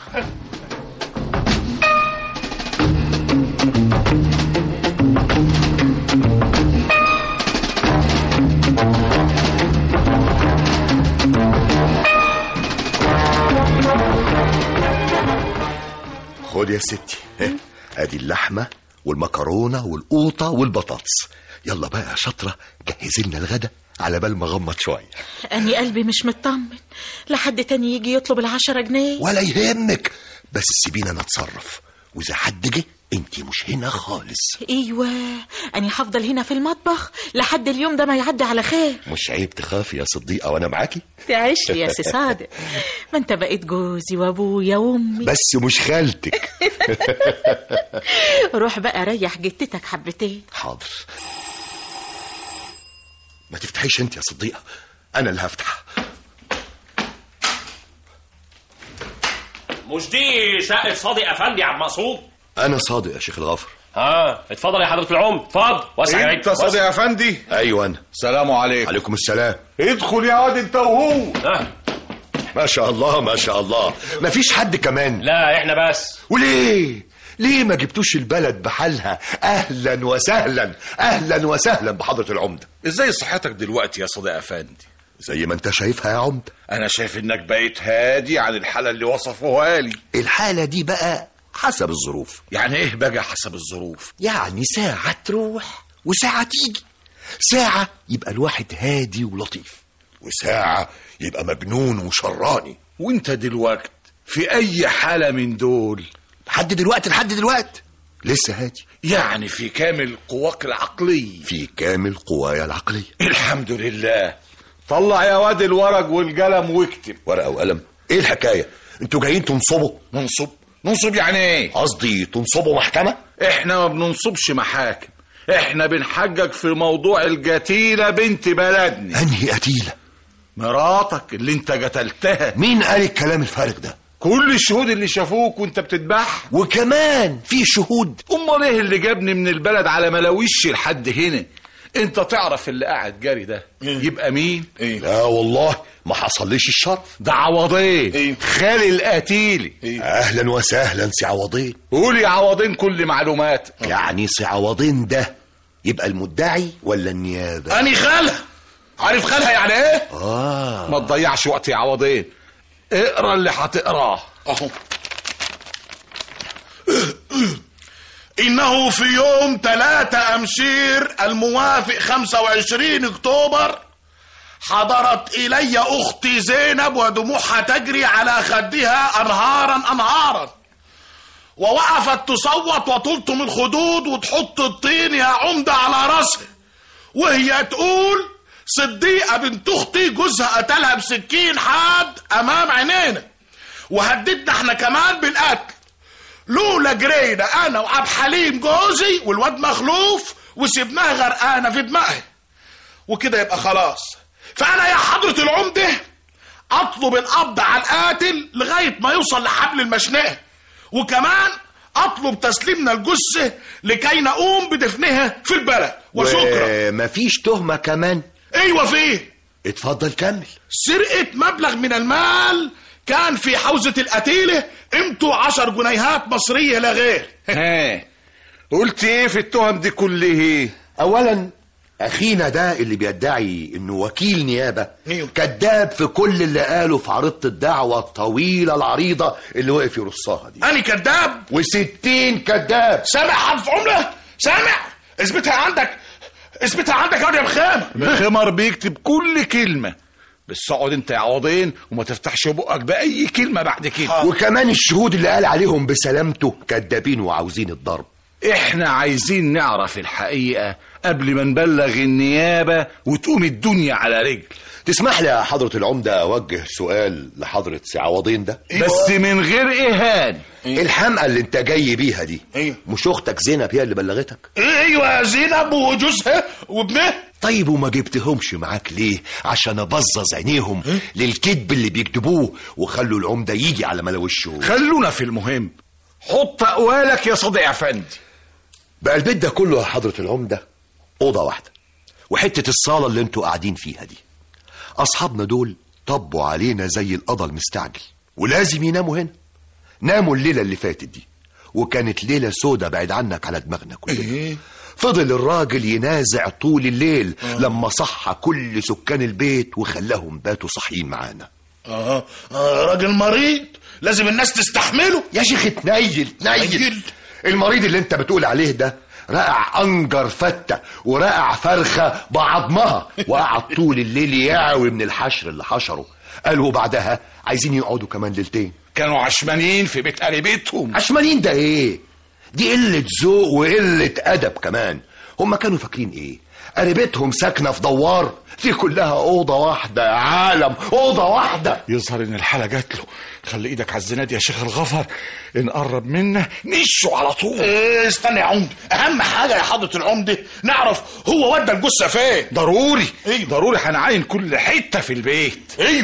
خد يا ستي ها، ادي اللحمه والمكرونه والقوطه والبطاطس يلا بقى يا شاطره جهزي لنا الغدا على بال ما اغمض شويه أني قلبي مش مطمن لحد تاني يجي يطلب العشرة جنيه ولا يهمك بس سيبينا نتصرف واذا حد جه انت مش هنا خالص ايوه أني هفضل هنا في المطبخ لحد اليوم ده ما يعدي على خير مش عيب تخافي يا صديقه وانا معاكي تعيش لي يا سي صادق ما انت بقيت جوزي وابويا وامي بس مش خالتك روح بقى ريح جتتك حبتين حاضر ما تفتحيش انت يا صديقه انا اللي هفتح مش دي شقه صادق افندي يا عم مقصود انا صادق يا شيخ الغفر ها اتفضل يا حضره العمد اتفضل وسع يا انت عيد. صادق وسع. يا افندي ايوه انا سلام عليكم عليكم السلام ادخل يا واد انت وهو ها ما شاء الله ما شاء الله ما فيش حد كمان لا احنا بس وليه ليه ما جبتوش البلد بحالها اهلا وسهلا اهلا وسهلا بحضره العمده ازاي صحتك دلوقتي يا صديق افندي زي ما انت شايفها يا عمده انا شايف انك بقيت هادي عن الحاله اللي وصفوها لي الحاله دي بقى حسب الظروف يعني ايه بقى حسب الظروف يعني ساعه تروح وساعه تيجي ساعه يبقى الواحد هادي ولطيف وساعه يبقى مجنون وشراني وانت دلوقت في اي حاله من دول لحد دلوقتي لحد دلوقتي لسه هادي يعني في كامل قواك العقليه في كامل قوايا العقليه الحمد لله طلع يا واد الورق والقلم واكتب ورقه وقلم ايه الحكايه انتوا جايين تنصبوا ننصب ننصب يعني ايه قصدي تنصبوا محكمه احنا ما بننصبش محاكم احنا بنحجج في موضوع الجتيلة بنت بلدنا انهي قتيله مراتك اللي انت قتلتها مين قال الكلام الفارغ ده كل الشهود اللي شافوك وانت بتذبح وكمان في شهود امال ايه اللي جابني من البلد على ملاويش لحد هنا انت تعرف اللي قاعد جاري ده يبقى مين لا والله ما حصليش الشرف ده عوضين خالي القتيلي اهلا وسهلا سي عوضين قول يا عوضين كل معلوماتك يعني سي عوضين ده يبقى المدعي ولا النيابه اني خالها عارف خالها يعني ايه اه ما تضيعش وقت يا عوضين اقرا اللي هتقراه اهو إنه في يوم 3 أمشير الموافق 25 أكتوبر حضرت إلي أختي زينب ودموعها تجري على خدها أنهارا أنهارا ووقفت تصوت وتلطم الخدود وتحط الطين يا عمدة على راسها وهي تقول صديقة بنت أختي جوزها قتلها بسكين حاد أمام عينينا وهددنا احنا كمان بالقتل لولا جرينا انا وعبد حليم جوزي والواد مخلوف وسبناها غرقانه في دماغها وكده يبقى خلاص فانا يا حضره العمده اطلب القبض على القاتل لغايه ما يوصل لحبل المشنقه وكمان اطلب تسليمنا الجثه لكي نقوم بدفنها في البلد وشكرا مفيش تهمه كمان ايوه فيه اتفضل كمل سرقة مبلغ من المال كان في حوزة القتيلة قيمته عشر جنيهات مصرية لا غير ها قلت ايه في التهم دي كلها اولا اخينا ده اللي بيدعي انه وكيل نيابه كذاب في كل اللي قاله في عريضه الدعوه الطويله العريضه اللي وقف يرصها دي انا كذاب وستين كذاب سامع حرف عمله سامع اثبتها عندك اثبتها عندك يا يا مخام الخمر بيكتب كل كلمة بس اقعد انت يا عوضين وما تفتحش بقك بأي كلمة بعد كده وكمان الشهود اللي قال عليهم بسلامته كذابين وعاوزين الضرب احنا عايزين نعرف الحقيقة قبل ما نبلغ النيابة وتقوم الدنيا على رجل تسمح لي يا حضرة العمدة أوجه سؤال لحضرة سي عوضين ده بس من غير إهان الحمقى اللي انت جاي بيها دي مش اختك زينب هي اللي بلغتك ايوه يا زينب وجوزها وابنها طيب وما جبتهمش معاك ليه عشان ابظظ عينيهم للكذب اللي بيكتبوه وخلوا العمدة يجي على ملوشه خلونا في المهم حط أقوالك يا صديق أفندي بقى البيت ده كله يا حضرة العمدة أوضة واحدة وحتة الصالة اللي انتوا قاعدين فيها دي أصحابنا دول طبوا علينا زي القضا المستعجل ولازم يناموا هنا ناموا الليلة اللي فاتت دي وكانت ليلة سودة بعيد عنك على دماغنا كلنا فضل الراجل ينازع طول الليل لما صح كل سكان البيت وخلاهم باتوا صاحيين معانا اه آه، راجل مريض لازم الناس تستحمله يا شيخ تنيل تنيل المريض اللي انت بتقول عليه ده رقع انجر فتة ورقع فرخة بعضمها وقعد طول الليل يعوي من الحشر اللي حشره قالوا بعدها عايزين يقعدوا كمان ليلتين كانوا عشمانين في بيت قريبتهم عشمانين ده ايه دي قلة ذوق وقلة أدب كمان هما كانوا فاكرين ايه قريبتهم ساكنة في دوار دي كلها أوضة واحدة يا عالم أوضة واحدة يظهر ان الحالة جات له خلي ايدك على الزناد يا شيخ الغفر ان قرب منا نشه على طول إيه استنى يا عمدة اهم حاجة يا حضرة العمدة نعرف هو ودى الجثة فين ضروري ايوه ضروري هنعاين كل حتة في البيت ايوه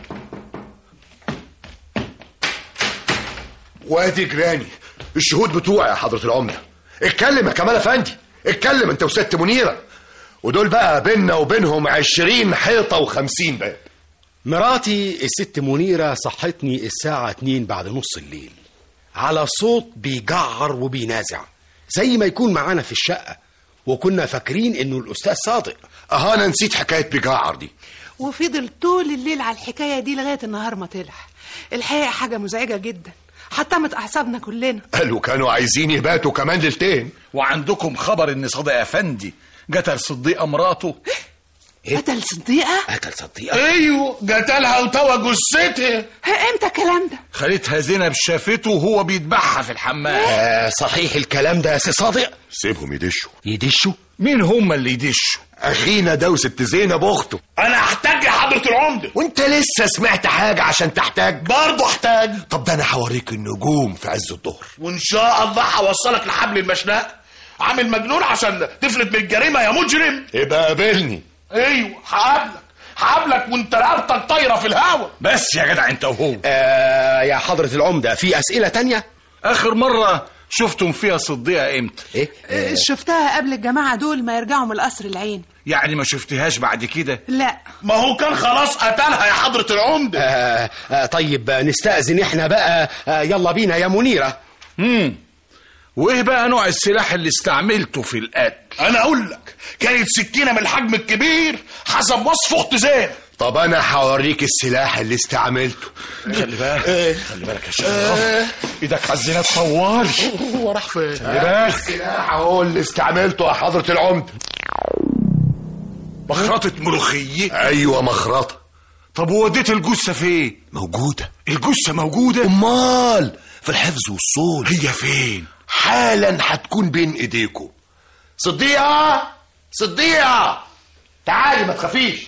وادي جيراني الشهود بتوعي يا حضرة العمدة اتكلم يا كمال افندي اتكلم انت وست منيرة ودول بقى بيننا وبينهم عشرين حيطة وخمسين باب مراتي الست منيرة صحتني الساعة اتنين بعد نص الليل على صوت بيجعر وبينازع زي ما يكون معانا في الشقة وكنا فاكرين انه الاستاذ صادق اه انا نسيت حكاية بيجعر دي وفضل طول الليل على الحكاية دي لغاية النهار ما طلع الحقيقة حاجة مزعجة جدا حطمت أعصابنا كلنا قالوا كانوا عايزين يباتوا كمان ليلتين وعندكم خبر ان صديق افندي قتل صديقة مراته قتل صديقة قتل صديقة ايوه قتلها وتوى جثتها امتى الكلام ده خالتها زينب شافته وهو بيذبحها في الحمام آه صحيح الكلام ده يا سي صادق سيبهم يدشوا يدشوا مين هم اللي يدشوا اخينا ده وست زينب اخته انا احتاج يا حضرة العمدة وانت لسه سمعت حاجة عشان تحتاج برضه احتاج طب ده انا هوريك النجوم في عز الظهر وان شاء الله هوصلك لحبل المشنقة عامل مجنون عشان تفلت من الجريمة يا مجرم يبقى قابلني ايوه هقابلك هقابلك وانت رقبتك طايرة في الهوا بس يا جدع انت وهو آه يا حضرة العمدة في أسئلة تانية اخر مرة شفتم فيها صديقة امتى ايه آه، شفتها قبل الجماعة دول ما يرجعوا من القصر العين يعني ما شفتهاش بعد كده لا ما هو كان خلاص قتلها يا حضرة العمدة آه آه طيب آه، نستأذن احنا بقى آه يلا بينا يا منيرة امم وايه بقى نوع السلاح اللي استعملته في القتل انا اقول لك كانت سكينة من الحجم الكبير حسب وصف اخت زينب طب انا هوريك السلاح اللي استعملته خلي بالك خلي بالك يا شيخ الغفر ايدك على الزناد طوالي هو راح فين خلي بالك السلاح اهو اللي استعملته يا حضرة العمدة مخرطة ملوخية ايوه مخرطة طب ووديت الجثة فين موجودة الجثة موجودة امال في الحفظ والصول هي فين حالا هتكون بين ايديكم صديقة صديقة تعالي ما تخافيش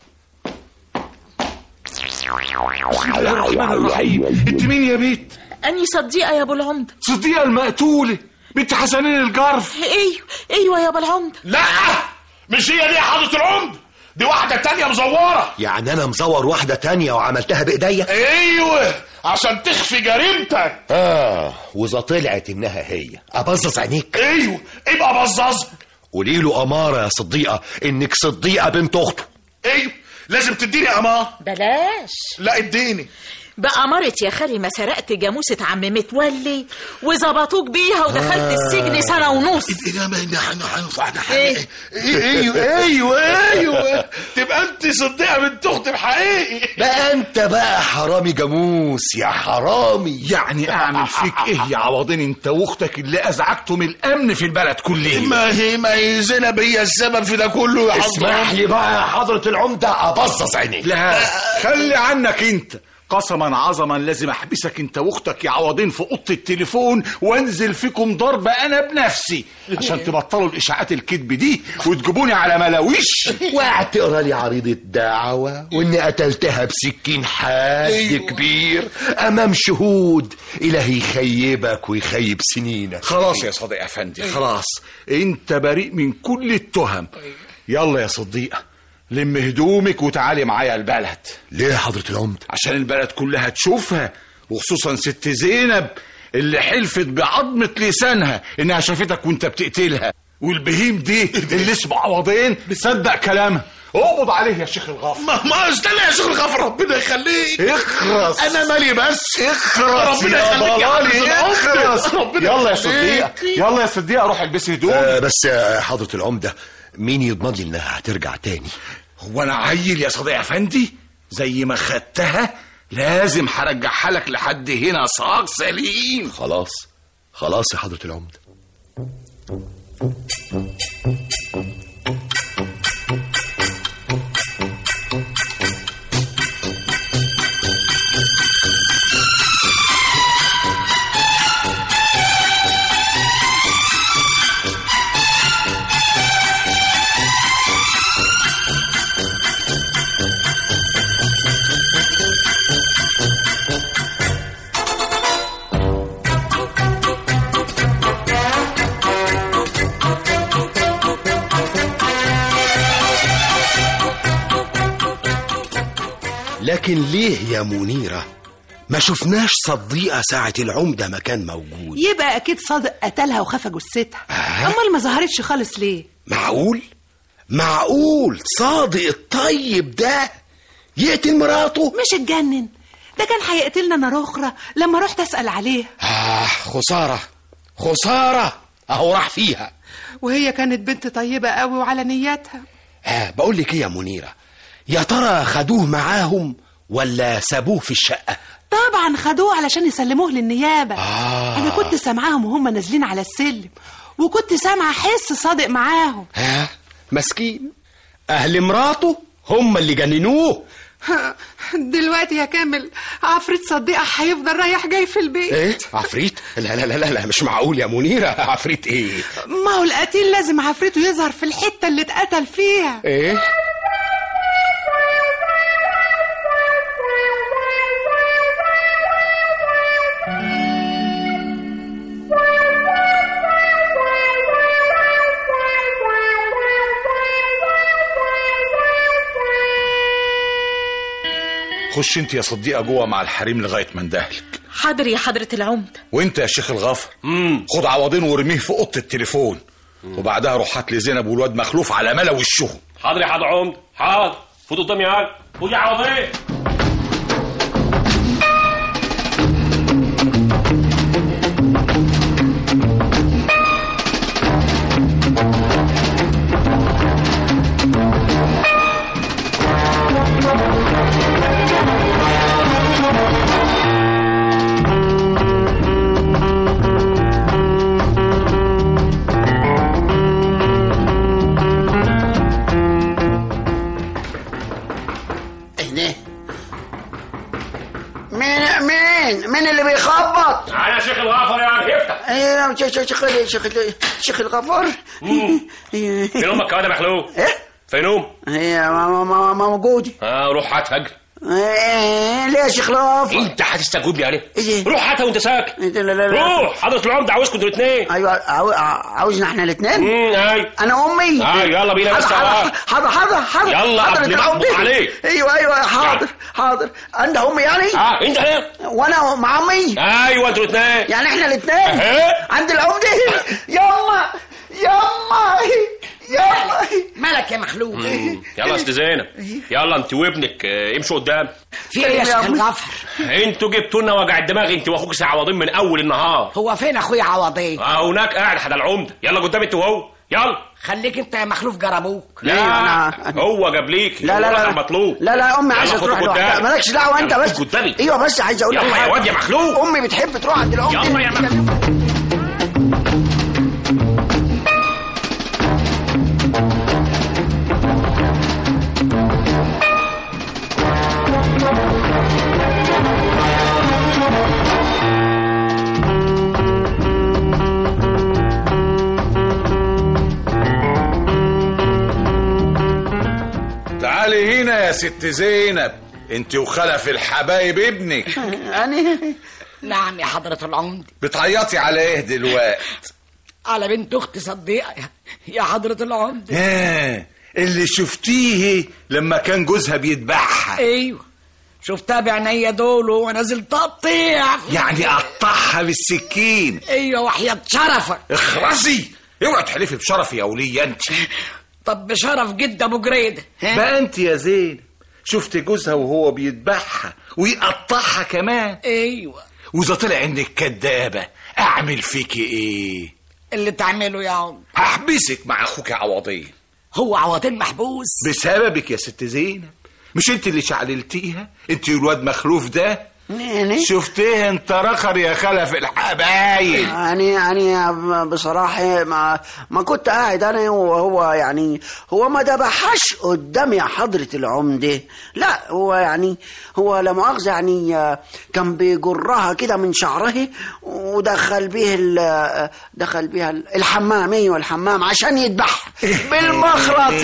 بسم الله الرحمن الرحيم انت مين يا بيت أني صديقة يا أبو العمدة صديقة المقتولة بنت حسنين الجرف أيوه أيوه يا أبو العمدة لا مش هي دي يا حضرة العمدة دي واحدة تانية مزورة يعني انا مزور واحدة تانية وعملتها بايديا ايوه عشان تخفي جريمتك اه واذا طلعت انها هي ابظظ عينيك ايوه ابقى بزازها قولي له امارة يا صديقة انك صديقة بنت اخته ايوه لازم تديني امان بلاش لا اديني بأمارة يا خالي ما سرقت جاموسة عم متولي وظبطوك بيها ودخلت السجن سنة ونص ايه ما هينفع إيه؟ ايوه ايوه ايوه تبقى انت صديقه بنت اختي بحقيقي بقى انت بقى حرامي جاموس يا حرامي يعني اعمل فيك ايه يا عوضين انت واختك اللي ازعجتم الامن في البلد كله ما هي ما هي زينب هي السبب في ده كله يا اسمح لي بقى يا حضرة العمدة أبصص عينيك لا خلي عنك انت قسما عظما لازم احبسك انت واختك يا عوضين في اوضه التليفون وانزل فيكم ضرب انا بنفسي عشان تبطلوا الاشاعات الكذب دي وتجيبوني على ملاويش وقعد تقرا لي عريضة دعوة واني قتلتها بسكين حاد أيوة. كبير امام شهود الهي يخيبك ويخيب سنينك خلاص يا صديق افندي خلاص انت بريء من كل التهم يلا يا صديقه لم هدومك وتعالي معايا البلد ليه يا حضرة العمدة عشان البلد كلها تشوفها وخصوصا ست زينب اللي حلفت بعظمة لسانها انها شافتك وانت بتقتلها والبهيم دي اللي اسمه عوضين بتصدق كلامها اقبض عليه يا شيخ الغفر ما, ما استنى يا شيخ الغفر ربنا يخليك اخرس انا مالي بس اخرس ربنا يا يخليك يا ضلالي حضرة العمدة. اخرس ربنا يلا يا يخليك. صديقة يلا يا صديقة روح البسي هدوم آه بس يا حضرة العمدة مين يضمن لي انها هترجع تاني هو انا عيل يا صديق افندي زي ما خدتها لازم هرجعها لك لحد هنا صاغ سليم خلاص خلاص يا حضرة العمدة لكن ليه يا منيرة ما شفناش صديقة ساعة العمدة ما كان موجود يبقى اكيد صادق قتلها وخفى جثتها امال ما ظهرتش خالص ليه معقول معقول صادق الطيب ده يقتل مراته مش اتجنن ده كان هيقتلنا نار اخرى لما رحت اسال عليه آه خسارة خسارة أهو راح فيها وهي كانت بنت طيبه قوي وعلى نياتها آه بقول لك إيه يا منيرة يا ترى خدوه معاهم ولا سابوه في الشقة طبعا خدوه علشان يسلموه للنيابه آه. انا كنت سامعاهم وهم نازلين على السلم وكنت سامعه حس صادق معاهم ها مسكين أهل مراته هم اللي جننوه دلوقتي يا كامل عفريت صديقه هيفضل رايح جاي في البيت ايه عفريت لا لا لا لا, لا مش معقول يا منيرة عفريت ايه ما هو القتيل لازم عفريته يظهر في الحته اللي اتقتل فيها ايه خش انت يا صديقة جوه مع الحريم لغاية ما اندهلك حاضر يا حضرة العمدة وانت يا شيخ الغفر خد عوضين وارميه في اوضه التليفون وبعدها روح هات لي زينب والواد مخلوف على ملا وشهم حاضر يا حاضر عمد حاضر فوت قدامي عاد خد يا عوضين اهدى مين مين مين اللي بيخبط تعالى يا شيخ الغفر يا عم افتح ايه شيخ شيخ شيخ شيخ الغفار فين امك يا مخلوق ايه فين ام هي ما ما ما ما موجود ها روح هاتها اجري ايه ليه يا شيخ الغفار انت هتستجوب لي عليه إيه؟ روح هاتها وانت ساكت لا لا لا روح حضرة العمد عاوزكم انتوا الاثنين ايوه عاو- عاوزنا احنا الاثنين امم اي انا امي اي يلا بينا بس حاضر تعال. حاضر حاضر حاضر يلا حاضر قبل انت ما أمي. أطبخ عليك. ايوه ايوه حاضر حاضر انت امي يعني اه انت هنا وانا مع امي ايوه انتوا الاثنين يعني احنا الاثنين اهي. عند العمده يلا يما يما مالك يا مخلوق مم. يلا يا ست زينب يلا انت وابنك آه، امشوا قدام في ايه يا شيخ الغفر انتوا جبتوا لنا وجع الدماغ انت واخوك سعوضين من اول النهار هو فين اخويا عوضين اه هناك قاعد حدا العمده يلا قدام انت وهو يلا خليك انت يا مخلوف جربوك لا هو جاب ليك لا لا لا المطلوب لا لا امي يلا عايزه خدوا تروح لوحدها قدام. مالكش دعوه انت يلا بس خدوا قدامي. ايوه بس عايز اقول لك يلا يا حاجة. واد يا مخلوق. امي بتحب تروح عند الام يلا يا مخلوق تعالي هنا يا ست زينب انت وخلف الحبايب ابنك يعني نعم يا حضرة العمد بتعيطي على ايه دلوقتي على بنت اختي صديقة يا- يا حضرة العمد آه اللي شفتيه لما كان جوزها بيذبحها ايوه شفتها بعينيا دول ونازل تقطيع يعني قطعها بالسكين ايوه وحياة شرفك اخرسي اوعي تحلفي بشرفي يا ولية انت طب بشرف جد ابو جريدة ها؟ بقى انت يا زين شفت جوزها وهو بيذبحها ويقطعها كمان ايوه واذا طلع انك كدابه اعمل فيكي ايه اللي تعمله يا عم هحبسك مع اخوك عوضين هو عوضين محبوس بسببك يا ست زينب مش انت اللي شعللتيها انت والواد مخلوف ده شفتيه انت رخر يا خلف الحبايب يعني يعني بصراحة ما ما كنت قاعد أنا وهو يعني هو ما دبحش قدامي يا حضرة العمدة لا هو يعني هو لا مؤاخذة يعني آه، كان بيجرها كده من شعره ودخل بيه ال- دخل بيها ال- الحمام ايوه الحمام عشان يذبحها بالمخرط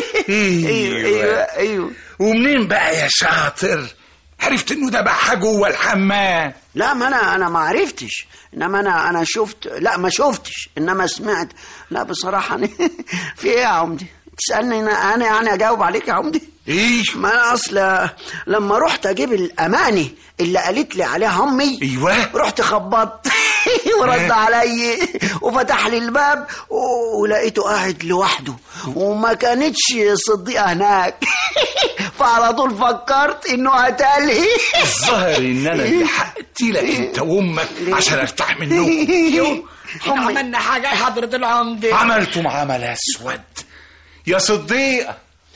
ايوه ايوه ايوه ومنين بقى يا شاطر عرفت انه ذبحها جوه الحمام لا ما انا انا ما عرفتش انما انا انا شفت لا ما شفتش انما سمعت لا بصراحه أنا في ايه يا عمدي تسالني انا انا يعني اجاوب عليك يا عمدي ايه ما انا اصل لما رحت اجيب الاماني اللي قالت لي عليها امي ايوه رحت خبطت ورد علي وفتح لي الباب و- ولقيته قاعد لوحده وما كانتش صديقه هناك فعلى طول فكرت انه قتلني الظاهر ان انا اللي حقت لك انت وامك عشان ارتاح منكم احنا عملنا حاجة يا حضرة العمدة عملتم عمل اسود يا صديقه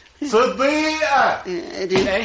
صديقه ايه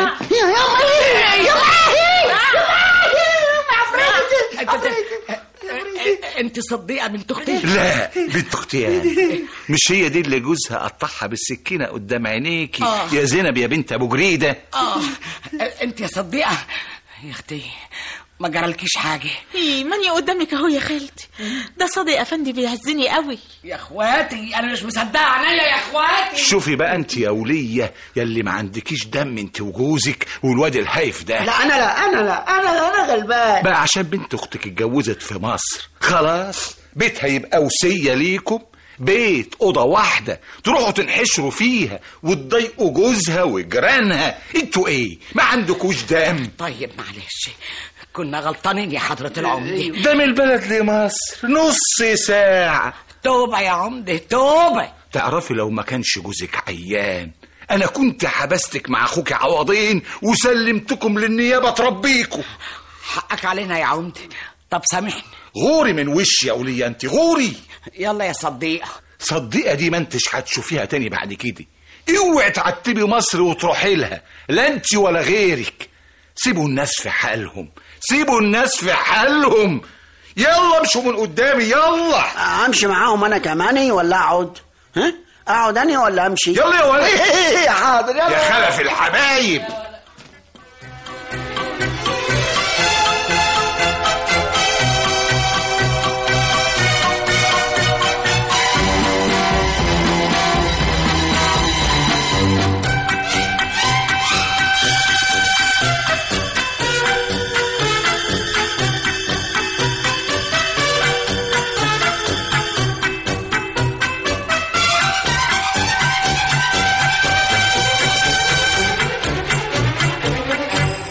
انت صديقة بنت اختي لا بنت اختي يعني مش هي دي اللي جوزها قطعها بالسكينه قدام عينيكي آه. يا زينب يا بنت ابو جريده اه انت يا صديقة يا اختي ما جرالكيش حاجة إيه ماني قدامك اهو يا خالتي ده صديق افندي بيعزني قوي يا اخواتي انا مش مصدقة عينيا يا اخواتي شوفي بقى انت يا وليه يلي ما عندكيش دم انت وجوزك والواد الهايف ده لا انا لا انا لا انا انا غلبان بقى عشان بنت اختك اتجوزت في مصر خلاص بيتها يبقى وصيه ليكم بيت اوضه واحده تروحوا تنحشروا فيها وتضايقوا جوزها وجيرانها انتوا ايه ما عندكوش دم طيب معلش كنا غلطانين يا حضرة العمدة ده من البلد لمصر نص ساعه توبة يا عمدة توبة تعرفي لو ما كانش جوزك عيان انا كنت حبستك مع اخوك عوضين وسلمتكم للنيابه تربيكوا حقك علينا يا عمدة طب سامحني غوري من وشي يا وليه انت غوري يلا يا صديقة صديقة دي ما انتش هتشوفيها تاني بعد كده اوعي تعتبي مصر وتروحي لها لا انت ولا غيرك سيبوا الناس في حالهم سيبوا الناس في حالهم يلا امشوا من قدامي يلا امشي معاهم انا كمان ولا اقعد ها اقعد انا ولا امشي يلا يا ولد يا حاضر يلا يا خلف الحبايب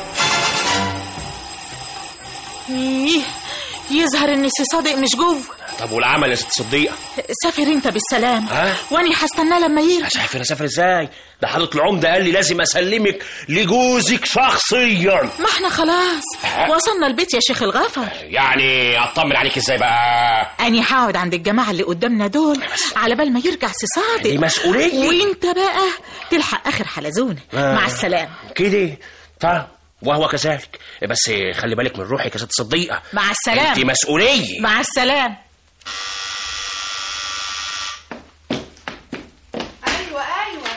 إيه يظهر ان سي صادق مش جوه طب والعمل يا ست صديقه سافر انت بالسلام ها؟ واني هستناه لما يرجع اسافر اسافر ازاي ده حضرة العمده قال لي لازم اسلمك لجوزك شخصيا ما احنا خلاص وصلنا البيت يا شيخ الغفر يعني اطمن عليك ازاي بقى اني هقعد عند الجماعه اللي قدامنا دول على بال ما يرجع سي صادق دي مسؤولية. وانت بقى تلحق اخر حلزونه آه. مع السلامه كده طيب وهو كذلك بس خلي بالك من روحك يا ست صديقه مع السلامه انت مسؤوليه مع السلامه ايوه ايوه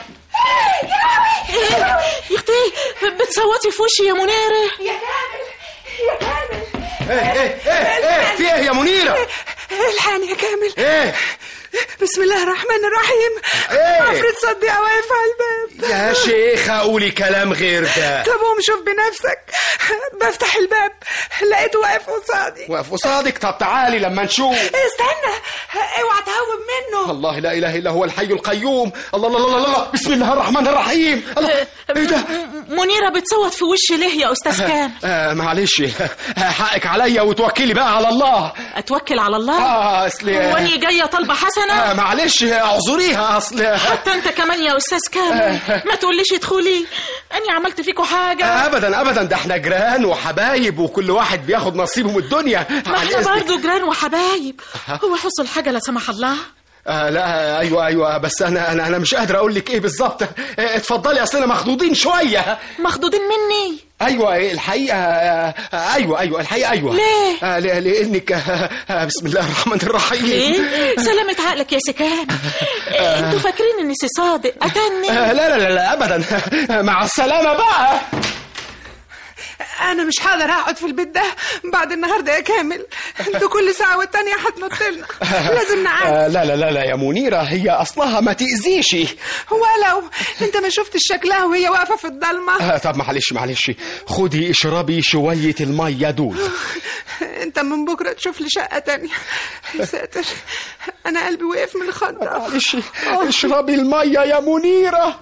يا اختي بتصوتي في وشي يا منيره يا كامل يا كامل ايه ايه ايه ايه في ايه يا منيره الحقني يا كامل ايه بسم الله الرحمن الرحيم إيه؟ عفريت صديقة واقف على الباب يا شيخة قولي كلام غير ده طب قوم شوف بنفسك بفتح الباب لقيته واقف قصادي واقف قصادك طب تعالي لما نشوف استنى اوعى تهوب منه الله لا اله الا هو الحي القيوم الله الله الله الله بسم الله الرحمن الرحيم الله ايه ده منيره بتصوت في وشي ليه يا استاذ كامل آه معلش آه، حقك عليا وتوكلي بقى على الله اتوكل على الله اه اصل واني جايه طالبه حسنه آه معلش اعذريها اصل حتى انت كمان يا استاذ كامل ما تقوليش ادخلي اني عملت فيكوا حاجه ابدا ابدا ده احنا جيران وحبايب وكل واحد بياخد نصيبه من الدنيا ما عن احنا إذنك. برضه جيران وحبايب هو حصل حاجه لا سمح الله آه لا ايوه ايوه بس انا انا انا مش قادر اقول لك ايه بالظبط آه، اتفضلي اصلنا مخضوضين شويه مخضوضين مني ايوه الحقيقه آه، آه، ايوه ايوه الحقيقه ايوه ليه؟ آه ل- لانك آه، آه، بسم الله الرحمن الرحيم ايه سلامة عقلك يا سكان انتوا فاكرين ان سي صادق قتلني آه، لا لا لا لا ابدا آه، مع السلامه بقى انا مش هقدر اقعد في البيت ده بعد النهارده يا كامل انتوا كل ساعه والتانيه هتنط لنا لازم نعرف آه، لا لا لا لا يا منيره هي اصلها ما تاذيش ولو انت ما شفتش شكلها وهي واقفه في الضلمه آه، طب معلش معلش خدي اشربي شويه الميه دول انت من بكره تشوف لي شقه تانية يا ساتر انا قلبي وقف من الخضه معلش اشربي الميه يا منيره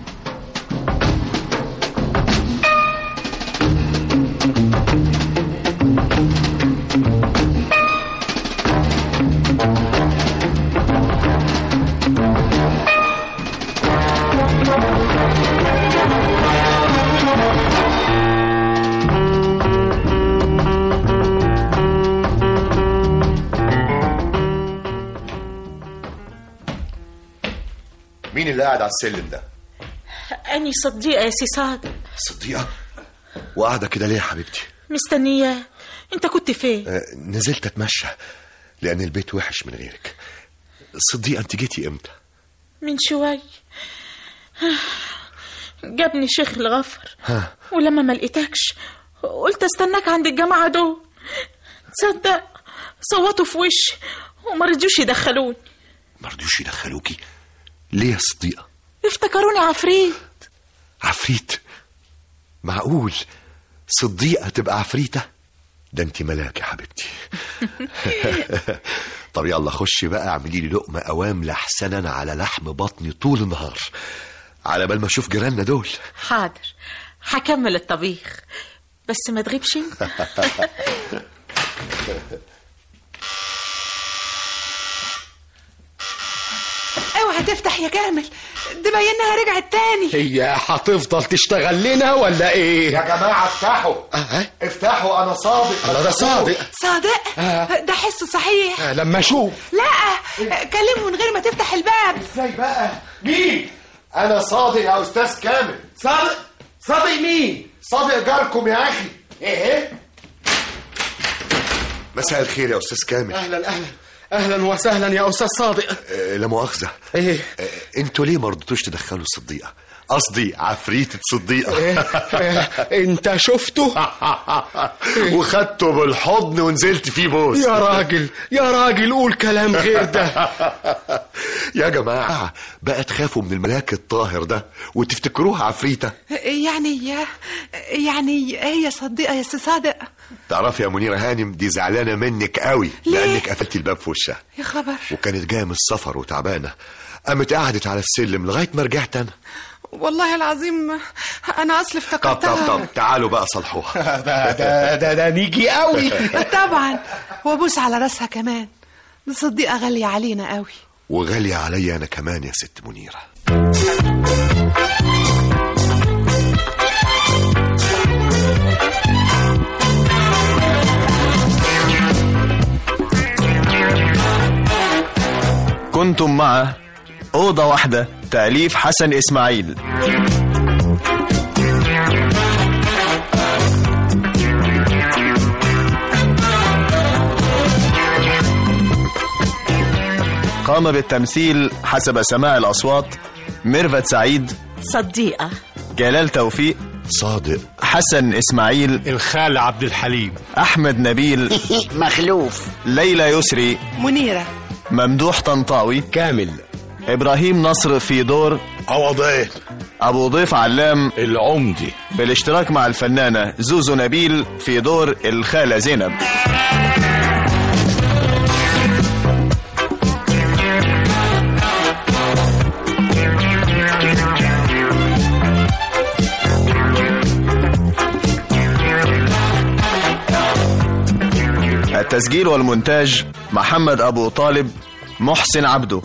مين اللي قاعد على السلم ده اني صديقه يا سي صادق صديقة وقاعدة كده ليه يا حبيبتي مستنياه انت كنت فين آه، نزلت اتمشى لان البيت وحش من غيرك صديقة انت جيتي امتى من شوي جابني شيخ الغفر ها ولما ما لقيتكش قلت استناك عند الجماعه دول تصدق صوتوا في وشي وما رضيوش يدخلوني ما رضيوش يدخلوكي ليه يا صديقة افتكروني عفريت عفريت معقول صديقة تبقى عفريتة ده انت ملاك يا حبيبتي طب يلا خشي بقى اعملي لي لقمة قوام لحسنا على لحم بطني طول النهار على بال ما اشوف جيراننا دول حاضر هكمل الطبيخ بس ما تغيبش انت اوعى تفتح يا كامل دي باينها رجعت تاني هي هتفضل تشتغل لنا ولا ايه يا جماعة افتحوا آه. افتحوا انا صادق الله ده صادق صادق آه. ده حسه صحيح آه، لما اشوف لا كلمه من غير ما تفتح الباب ازاي بقى مين انا صادق يا استاذ كامل صادق صادق مين صادق جاركم يا اخي ايه مساء الخير يا استاذ كامل اهلا اهلا اهلا وسهلا يا استاذ صادق آه، لا مؤاخذة ايه آه، انتوا ليه ما رضيتوش تدخلوا صديقة قصدي عفريتة صديقة إيه؟ إيه؟ انت شفته وخدته بالحضن ونزلت فيه بوس يا راجل يا راجل قول كلام غير ده يا جماعة بقى تخافوا من الملاك الطاهر ده وتفتكروها عفريتة يعني يعني هي صديقه يا سي صادق تعرفي يا منيرة هانم دي زعلانة منك قوي ليه؟ لأنك قفلتي الباب في وشها يا خبر وكانت جاية من السفر وتعبانة قامت قعدت على السلم لغاية ما رجعت أنا والله العظيم انا اصلي طب طب افتكرتها طب تعالوا بقى صلحوها ده ده ده, ده نيجي قوي طبعا وابوس على راسها كمان صديقة غالية علينا قوي وغالية عليا أنا كمان يا ست منيرة كنتم مع أوضة واحدة تأليف حسن إسماعيل قام بالتمثيل حسب سماع الأصوات ميرفت سعيد صديقة جلال توفيق صادق حسن إسماعيل الخال عبد الحليم أحمد نبيل مخلوف ليلى يسري منيرة ممدوح طنطاوي كامل إبراهيم نصر في دور عوضين أبو ضيف علام العمدي بالاشتراك مع الفنانة زوزو نبيل في دور الخالة زينب التسجيل والمونتاج محمد أبو طالب محسن عبده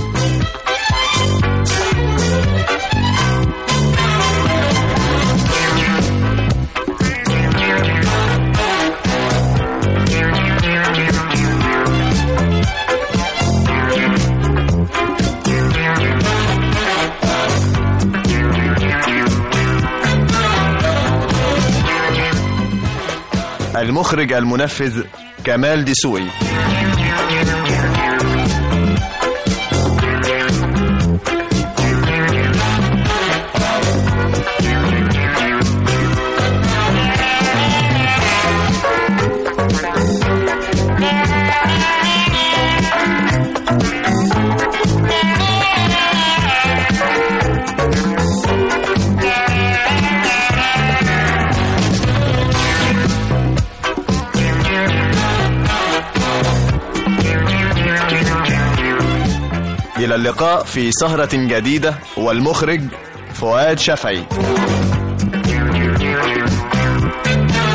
المخرج المنفذ كمال دسوقي إلى اللقاء في سهرة جديدة والمخرج فؤاد شفعي